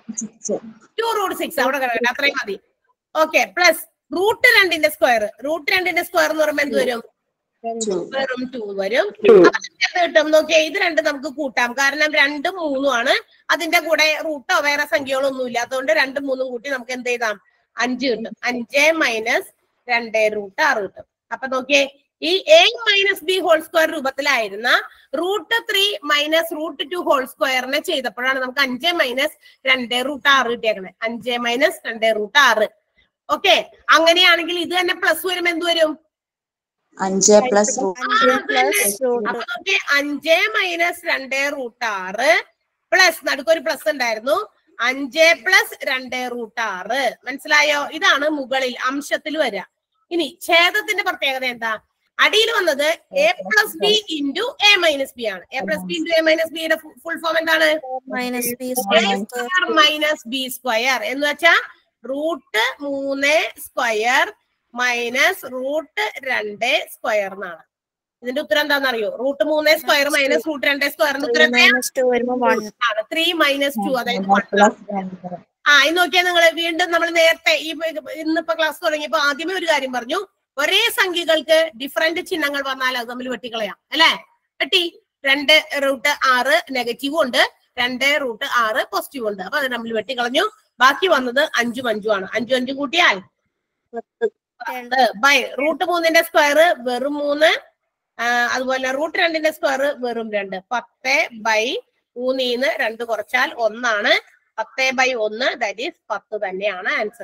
ടു റൂട്ട് സിക്സ് അവിടെ കിടക്കട്ടെ അത്രയും മതി ഓക്കെ പ്ലസ് റൂട്ട് രണ്ടിന്റെ സ്ക്വയർ റൂട്ട് രണ്ടിന്റെ സ്ക്വയർ എന്ന് പറയുമ്പോ എന്ത് വരും വെറും ടു വരും Two. അപ്പൊ നമുക്ക് എന്ത് കിട്ടും നോക്കിയേ ഇത് രണ്ട് നമുക്ക് കൂട്ടാം കാരണം രണ്ടും മൂന്നും ആണ് അതിന്റെ കൂടെ റൂട്ടോ വേറെ സംഖ്യകളോ ഒന്നും ഇല്ലാത്തതുകൊണ്ട് രണ്ടും മൂന്നും കൂട്ടി നമുക്ക് എന്ത് ചെയ്താം അഞ്ച് കിട്ടും അഞ്ച് മൈനസ് രണ്ട് റൂട്ട് ആറ് കിട്ടും അപ്പൊ നോക്കിയേ ഈ A minus B whole square രൂപത്തിലായിരുന്ന root three minus root two whole സ്ക്വയറിനെ ചെയ്തപ്പോഴാണ് നമുക്ക് അഞ്ച് മൈനസ് രണ്ട് റൂട്ട് ആറ് കിട്ടിയേക്കണേ അഞ്ച് മൈനസ് രണ്ട് റൂട്ട് ആറ് ഓക്കെ അങ്ങനെയാണെങ്കിൽ ഇത് തന്നെ പ്ലസ് വരും എന്ത് വരും അഞ്ച് പ്ലസ് റൂട്ട് അഞ്ച് പ്ലസ് റൂട്ട് അപ്പൊ നോക്കിയേ അഞ്ച് മൈനസ് രണ്ട് റൂട്ട് ആറ് പ്ലസ് നടുക്കൊരു പ്ലസ് ഉണ്ടായിരുന്നു അഞ്ച് പ്ലസ് രണ്ട് റൂട്ട് ആറ് മനസ്സിലായോ ഇതാണ് മുകളിൽ അംശത്തിൽ വരിക ഇനി ഛേദത്തിന്റെ പ്രത്യേകത എന്താ അടിയിൽ വന്നത് A plus B into A minus B ആണ് A plus B into A minus ബിയുടെ ഫുൾ ഫോം എന്താണ് minus B A square square minus B square എന്ന് വെച്ചാ റൂട്ട് മൂന്ന് സ്ക്വയർ മൈനസ് റൂട്ട് രണ്ട് സ്ക്വയർ എന്നാണ് ഇതിന്റെ ഉത്തരം എന്താണെന്ന് അറിയോ റൂട്ട് മൂന്ന് സ്ക്വയർ മൈനസ് റൂട്ട് രണ്ട് സ്ക്വയറിന്റെ ഉത്തരം എത്രയാ? മൈനസ് ടു വരുമ്പോ വൺ ആണ് ത്രീ മൈനസ് ടു അതായത് one. ആ ഇത് നോക്കിയാൽ നിങ്ങൾ വീണ്ടും നമ്മൾ നേരത്തെ ഈ ഇന്നിപ്പോ ക്ലാസ് തുടങ്ങിയപ്പോ ആദ്യമേ ഒരു കാര്യം പറഞ്ഞു ഒരേ സംഖ്യകൾക്ക് ഡിഫറെന്റ് ചിഹ്നങ്ങൾ വന്നാൽ അത് തമ്മിൽ വെട്ടിക്കളയാം അല്ലെ വെട്ടി രണ്ട് റൂട്ട് ആറ് നെഗറ്റീവും ഉണ്ട് രണ്ട് റൂട്ട് ആറ് പോസിറ്റീവ് ഉണ്ട് അപ്പൊ അത് തമ്മിൽ വെട്ടിക്കളഞ്ഞു ബാക്കി വന്നത് അഞ്ചും അഞ്ചും ആണ് അഞ്ചും അഞ്ചും കൂട്ടിയാൽ പത്ത് ബൈ റൂട്ട് മൂന്നിന്റെ സ്ക്വയർ വെറും മൂന്ന് ആ, അതുപോലെ റൂട്ട് രണ്ടിന്റെ സ്ക്വയർ വെറും രണ്ട് പത്ത് ബൈ മൂന്നിന്ന് രണ്ട് കുറച്ചാൽ ഒന്നാണ് പത്ത് ബൈ ഒന്ന് ദാറ്റ് ഈസ് പത്ത് തന്നെയാണ് ആൻസർ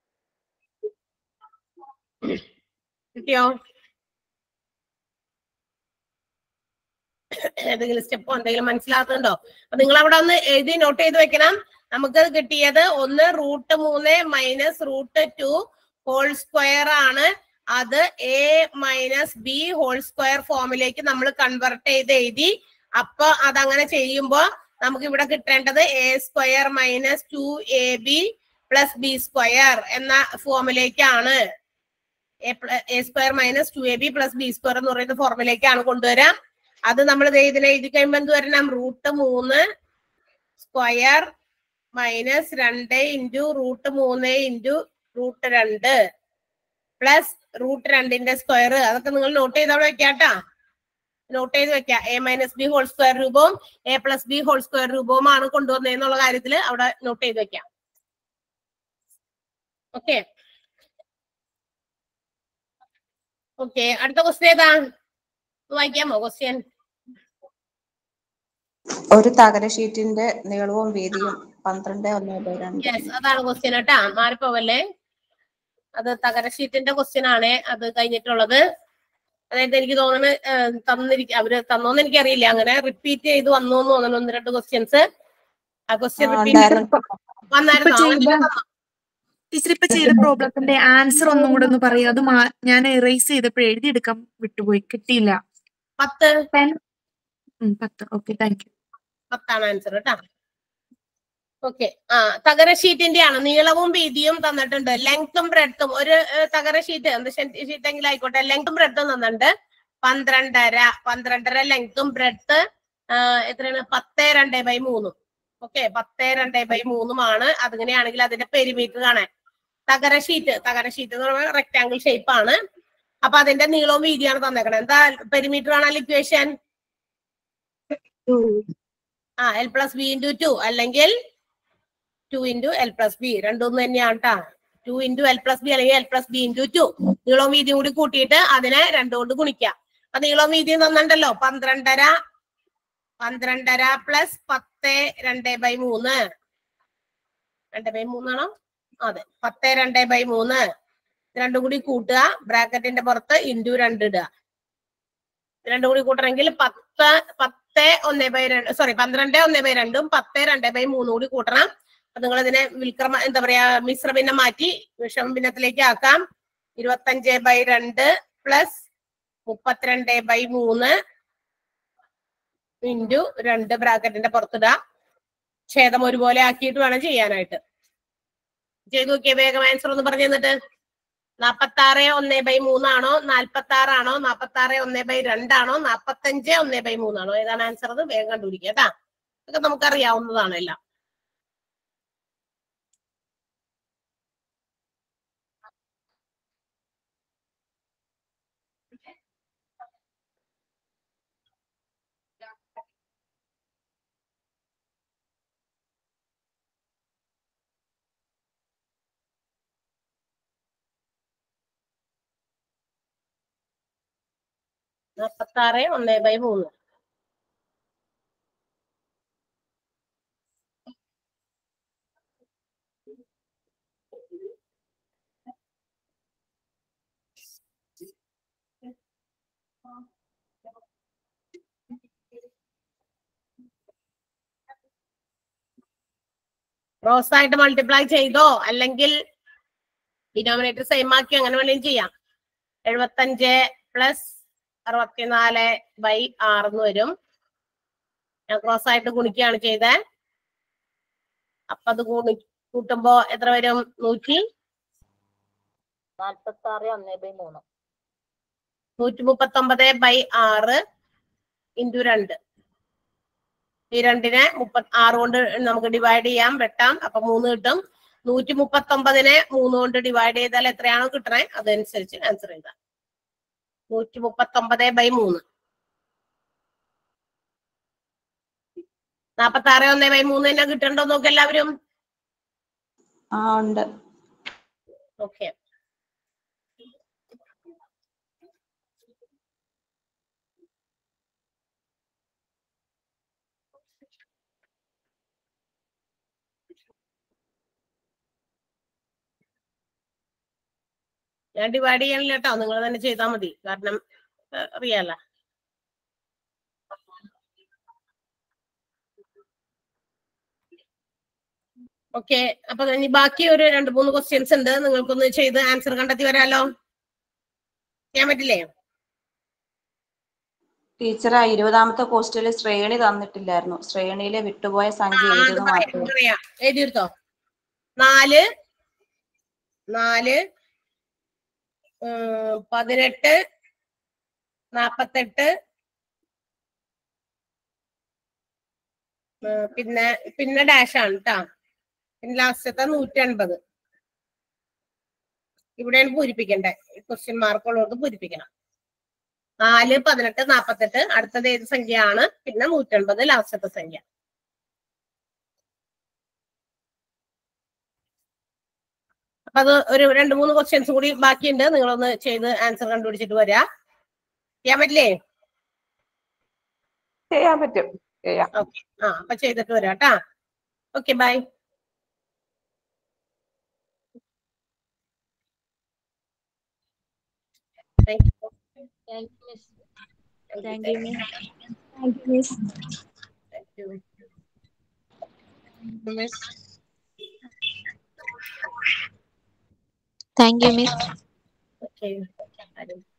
കിട്ടിയോ ഏതെങ്കിലും സ്റ്റെപ്പോ എന്തെങ്കിലും മനസ്സിലാക്കുന്നുണ്ടോ അപ്പൊ നിങ്ങൾ അവിടെ ഒന്ന് എഴുതി നോട്ട് ചെയ്ത് വെക്കണം നമുക്ക് കിട്ടിയത് ഒന്ന് റൂട്ട് മൂന്ന് minus root two whole square ആണ് അത് A minus B whole square ഫോമിലേക്ക് നമ്മൾ കൺവെർട്ട് ചെയ്ത് എഴുതി അപ്പൊ അതങ്ങനെ ചെയ്യുമ്പോ നമുക്ക് ഇവിടെ കിട്ടേണ്ടത് A square minus two A B plus B square എന്ന ഫോമിലേക്കാണ് A square minus two A B plus B square എന്ന് പറയുന്ന ഫോർമുലയിലേക്കാണ് കൊണ്ടുവരാം അത് നമ്മൾ ഇതിനെ എഴുതി കഴിയുമ്പോൾ എന്ത് വരണം റൂട്ട് മൂന്ന് സ്ക്വയർ മൈനസ് രണ്ട് ഇൻറ്റു റൂട്ട് മൂന്ന് ഇൻറ്റു റൂട്ട് രണ്ട് പ്ലസ് റൂട്ട് രണ്ടിന്റെ സ്ക്വയർ അതൊക്കെ നിങ്ങൾ നോട്ട് ചെയ്ത് അവിടെ വെക്കാട്ടാ നോട്ട് ചെയ്ത് വെക്കാം A minus B whole square രൂപവും A plus B whole square രൂപവുമാണ് കൊണ്ടുവന്നതെന്നുള്ള കാര്യത്തിൽ അവിടെ നോട്ട് ചെയ്ത് വെക്കാം ഓക്കെ ഓക്കെ അടുത്ത ക്വസ്റ്റ്യൻ ഏതാ ഒന്ന് വായിക്കാമോ ക്വസ്റ്റ്യൻ ഒരു തകര ഷീറ്റിന്റെ നീളവും വീതിയും പന്ത്രണ്ട് ഒന്ന് ബൈ രണ്ട് യെസ് അതാണ് ക്വസ്റ്റ്യൻ കേട്ടാ മാറിപ്പോവല്ലേ അത് തകര ഷീറ്റിന്റെ ക്വസ്റ്റ്യൻ ആണ് അത് കഴിഞ്ഞിട്ടുള്ളത് അതായത് എനിക്ക് തോന്നുന്നു തന്നിരിക്കും അവര് തന്നോന്ന് എനിക്കറിയില്ല അങ്ങനെ റിപ്പീറ്റ് ചെയ്ത് വന്നു എന്ന് തോന്നുന്നു ഒന്ന് രണ്ട് ക്വസ്റ്റ്യൻസ് ആ ക്വസ്റ്റ്യൻ ആ, റിപ്പീറ്റ് ഉണ്ടായിരുന്നു. വന്നായിരുന്നു ഇപ്പൊ ചെയ്ത ടീച്ചർ ഇപ്പൊ ചെയ്ത പ്രോബ്ലത്തിന്റെ ആൻസർ ഒന്നും കൂടെ ഒന്ന് പറയൂ അത് മാ- ഞാൻ എറേസ് ചെയ്തപ്പോൾ എഴുതിയെടുക്കാൻ വിട്ടുപോയി കിട്ടിയില്ല പത്ത് ടെൻ പത്ത് ഓക്കെ താങ്ക് യു പത്താണ് ആൻസർ കേട്ടാ ഓക്കെ ആ തകര ഷീറ്റിന്റെ ആണ് നീളവും വീതിയും തന്നിട്ടുണ്ട് ലെങ്ത്തും ബ്രെഡ്ത്തും ഒരു ഏഹ്, തകര ഷീറ്റ് എന്ത് ഷീറ്റ് എങ്കിലും ആയിക്കോട്ടെ ലെങ്ത്തും ബ്രെഡ്ത്തും തന്നിട്ടുണ്ട് പന്ത്രണ്ടര പന്ത്രണ്ടര ലെങ്ത്തും ബ്രെഡ്ത്ത് എത്രയാണ് പത്ത് രണ്ട് ബൈ മൂന്നും ഓക്കെ പത്ത് രണ്ട് ബൈ മൂന്നുമാണ് അതിങ്ങനെയാണെങ്കിൽ അതിന്റെ പെരിമീറ്റർ കാണാൻ തകര ഷീറ്റ് തകര ഷീറ്റ് എന്ന് പറയുമ്പോൾ റെക്ടാംഗിൾ ഷേപ്പ് ആണ് അപ്പൊ അതിന്റെ നീളവും വീതിയാണ് തന്നേക്കണത് എന്താ പെരിമീറ്റർ കാണാൻ ഇക്വേഷൻ ആ L plus B into two അല്ലെങ്കിൽ two into L plus B രണ്ടൊന്നും തന്നെയാണ് കേട്ടാ two into L plus B അല്ലെങ്കിൽ L plus B into two നീളവും വീതിയും കൂടി കൂട്ടിയിട്ട് അതിനെ രണ്ടും കൊണ്ട് ഗുണിക്കാം അപ്പൊ നീളവും വീതിയും തന്നിട്ടുണ്ടല്ലോ പന്ത്രണ്ടര പന്ത്രണ്ടര പ്ലസ് പത്ത് രണ്ട് ബൈ മൂന്ന് രണ്ട് ബൈ മൂന്നാണോ അതെ പത്ത് രണ്ട് ബൈ മൂന്ന് ഇത് രണ്ടും കൂടി കൂട്ടുക ബ്രാക്കറ്റിന്റെ പുറത്ത് ഇൻറ്റു രണ്ട് ഇടുക ഇത് രണ്ടും കൂടി കൂട്ടണമെങ്കിൽ പത്ത് പത്ത് ഒന്ന് ബൈ രണ്ട് സോറി പന്ത്രണ്ട് ഒന്ന് ബൈ രണ്ടും പത്ത് രണ്ട് ബൈ മൂന്നും കൂടി കൂട്ടണം അപ്പൊ നിങ്ങൾ ഇതിനെ വിൽക്രമ എന്താ പറയാ മിശ്രഭിന്നം മാറ്റി വിഷമഭിന്നത്തിലേക്ക് ആക്കാം ഇരുപത്തഞ്ച് ബൈ രണ്ട് പ്ലസ് മുപ്പത്തിരണ്ട് ബൈ മൂന്ന് ഇൻറ്റു രണ്ട് ബ്രാക്കറ്റിന്റെ പുറത്തിടാം ഛേദം ഒരുപോലെ ആക്കിയിട്ട് വേണം ചെയ്യാനായിട്ട് ചെയ്തു നോക്കിയ വേഗം ആൻസർ ഒന്ന് പറഞ്ഞു തന്നിട്ട് നാപ്പത്തി ആറ് ഒന്ന് ബൈ മൂന്നാണോ നാൽപ്പത്തി ആറാണോ നാപ്പത്തി ആറ് ഒന്ന് ബൈ രണ്ടാണോ നാപ്പത്തഞ്ച് ഒന്ന് ബൈ മൂന്നാണോ ഏതാണ് ആൻസർ അത് വേഗം കണ്ടുപിടിക്കുക കേട്ടാ ഇതൊക്കെ നമുക്കറിയാവുന്നതാണ് എല്ലാം നാപ്പത്തി ആറ് ഒന്ന് ബൈ മൂന്ന് ക്രോസ് ആയിട്ട് മൾട്ടിപ്ലൈ ചെയ്തോ അല്ലെങ്കിൽ ഡിനോമിനേറ്റർ സെയിം ആക്കി അങ്ങനെ വേണമെങ്കിലും ചെയ്യാം എഴുപത്തഞ്ച് പ്ലസ് അറുപത്തിനാല് ബൈ ആറെന്ന് വരും ഞാൻ ക്രോസ് ആയിട്ട് ഗുണിക്കുകയാണ് ചെയ്തത് അപ്പൊ അത് ഗുണി കൂട്ടുമ്പോ എത്ര വരും നൂറ്റി നാൽപ്പത്തി ആറ് ഒന്ന് ബൈ മൂന്ന് നൂറ്റി മുപ്പത്തി ഒമ്പത് ബൈ ആറ് ഇൻറ്റു രണ്ട് ഈ രണ്ടിനെ മുപ്പത്തി ആറ് കൊണ്ട് നമുക്ക് ഡിവൈഡ് ചെയ്യാം വെട്ടാം അപ്പൊ മൂന്ന് കിട്ടും നൂറ്റി മുപ്പത്തി ഒമ്പതിനെ മൂന്ന് കൊണ്ട് ഡിവൈഡ് ചെയ്താൽ എത്രയാണോ കിട്ടണേ അതനുസരിച്ച് ആൻസർ ചെയ്താൽ നൂറ്റി മുപ്പത്തി ഒമ്പത് ബൈ മൂന്ന് നാപ്പത്തി ആറ് ഒന്ന് ബൈ മൂന്ന് തന്നെ കിട്ടണ്ടോ നോക്ക് എല്ലാവരും ആ ഉണ്ട് ഓക്കെ ഞാൻ ഡിവൈഡ് ചെയ്യണില്ല കേട്ടോ നിങ്ങൾ തന്നെ ചെയ്താൽ മതി കാരണം ഏഹ്, അറിയാലോ ഓക്കെ അപ്പൊ ഇനി ബാക്കി ഒരു രണ്ട് മൂന്ന് ക്വസ്റ്റ്യൻസ് ഉണ്ട് നിങ്ങൾക്കൊന്ന് ചെയ്ത് ആൻസർ കണ്ടെത്തി വരാലോ ചെയ്യാൻ പറ്റില്ലേ ടീച്ചർ ഇരുപതാമത്തെ ക്വസ്റ്റ്യനിൽ ശ്രേണി തന്നിട്ടില്ലായിരുന്നു ശ്രേണിയിലെ വിട്ടുപോയ സംഖ്യ ആ, അത് ഏതെന്ന് പറയാം, മാത്രമേ പറയാം എഴുതിയെടുത്തോ നാല് നാല് ഉം, പതിനെട്ട് നാപ്പത്തെട്ട് ഉം, പിന്നെ പിന്നെ ഡാഷ് ആണ് കേട്ടാ പിന്നെ ലാസ്റ്റത്തെ നൂറ്റി അൻപത് ഇവിടെയാണ് പൂരിപ്പിക്കണ്ടേ ക്വസ്റ്റ്യൻ മാർക്കുള്ളവർക്ക് പൂരിപ്പിക്കണം നാല് പതിനെട്ട് നാപ്പത്തെട്ട് അടുത്തത് ഏത് സംഖ്യയാണ് പിന്നെ നൂറ്റൻപത് ലാസ്റ്റത്തെ സംഖ്യ അപ്പൊ അത് ഒരു രണ്ട് മൂന്ന് ക്വസ്റ്റ്യൻസ് കൂടി ബാക്കിയുണ്ട് നിങ്ങളൊന്ന് ചെയ്ത് ആൻസർ കണ്ടുപിടിച്ചിട്ട് വരാ ചെയ്യാൻ പറ്റില്ലേ ചെയ്യാൻ പറ്റും ചെയ്യാം ഓക്കെ ആ അപ്പൊ ചെയ്തിട്ട് വരാം കേട്ടാ okay bye thank you thank you miss thank you miss Thank you, miss. Thank you miss thank you miss okay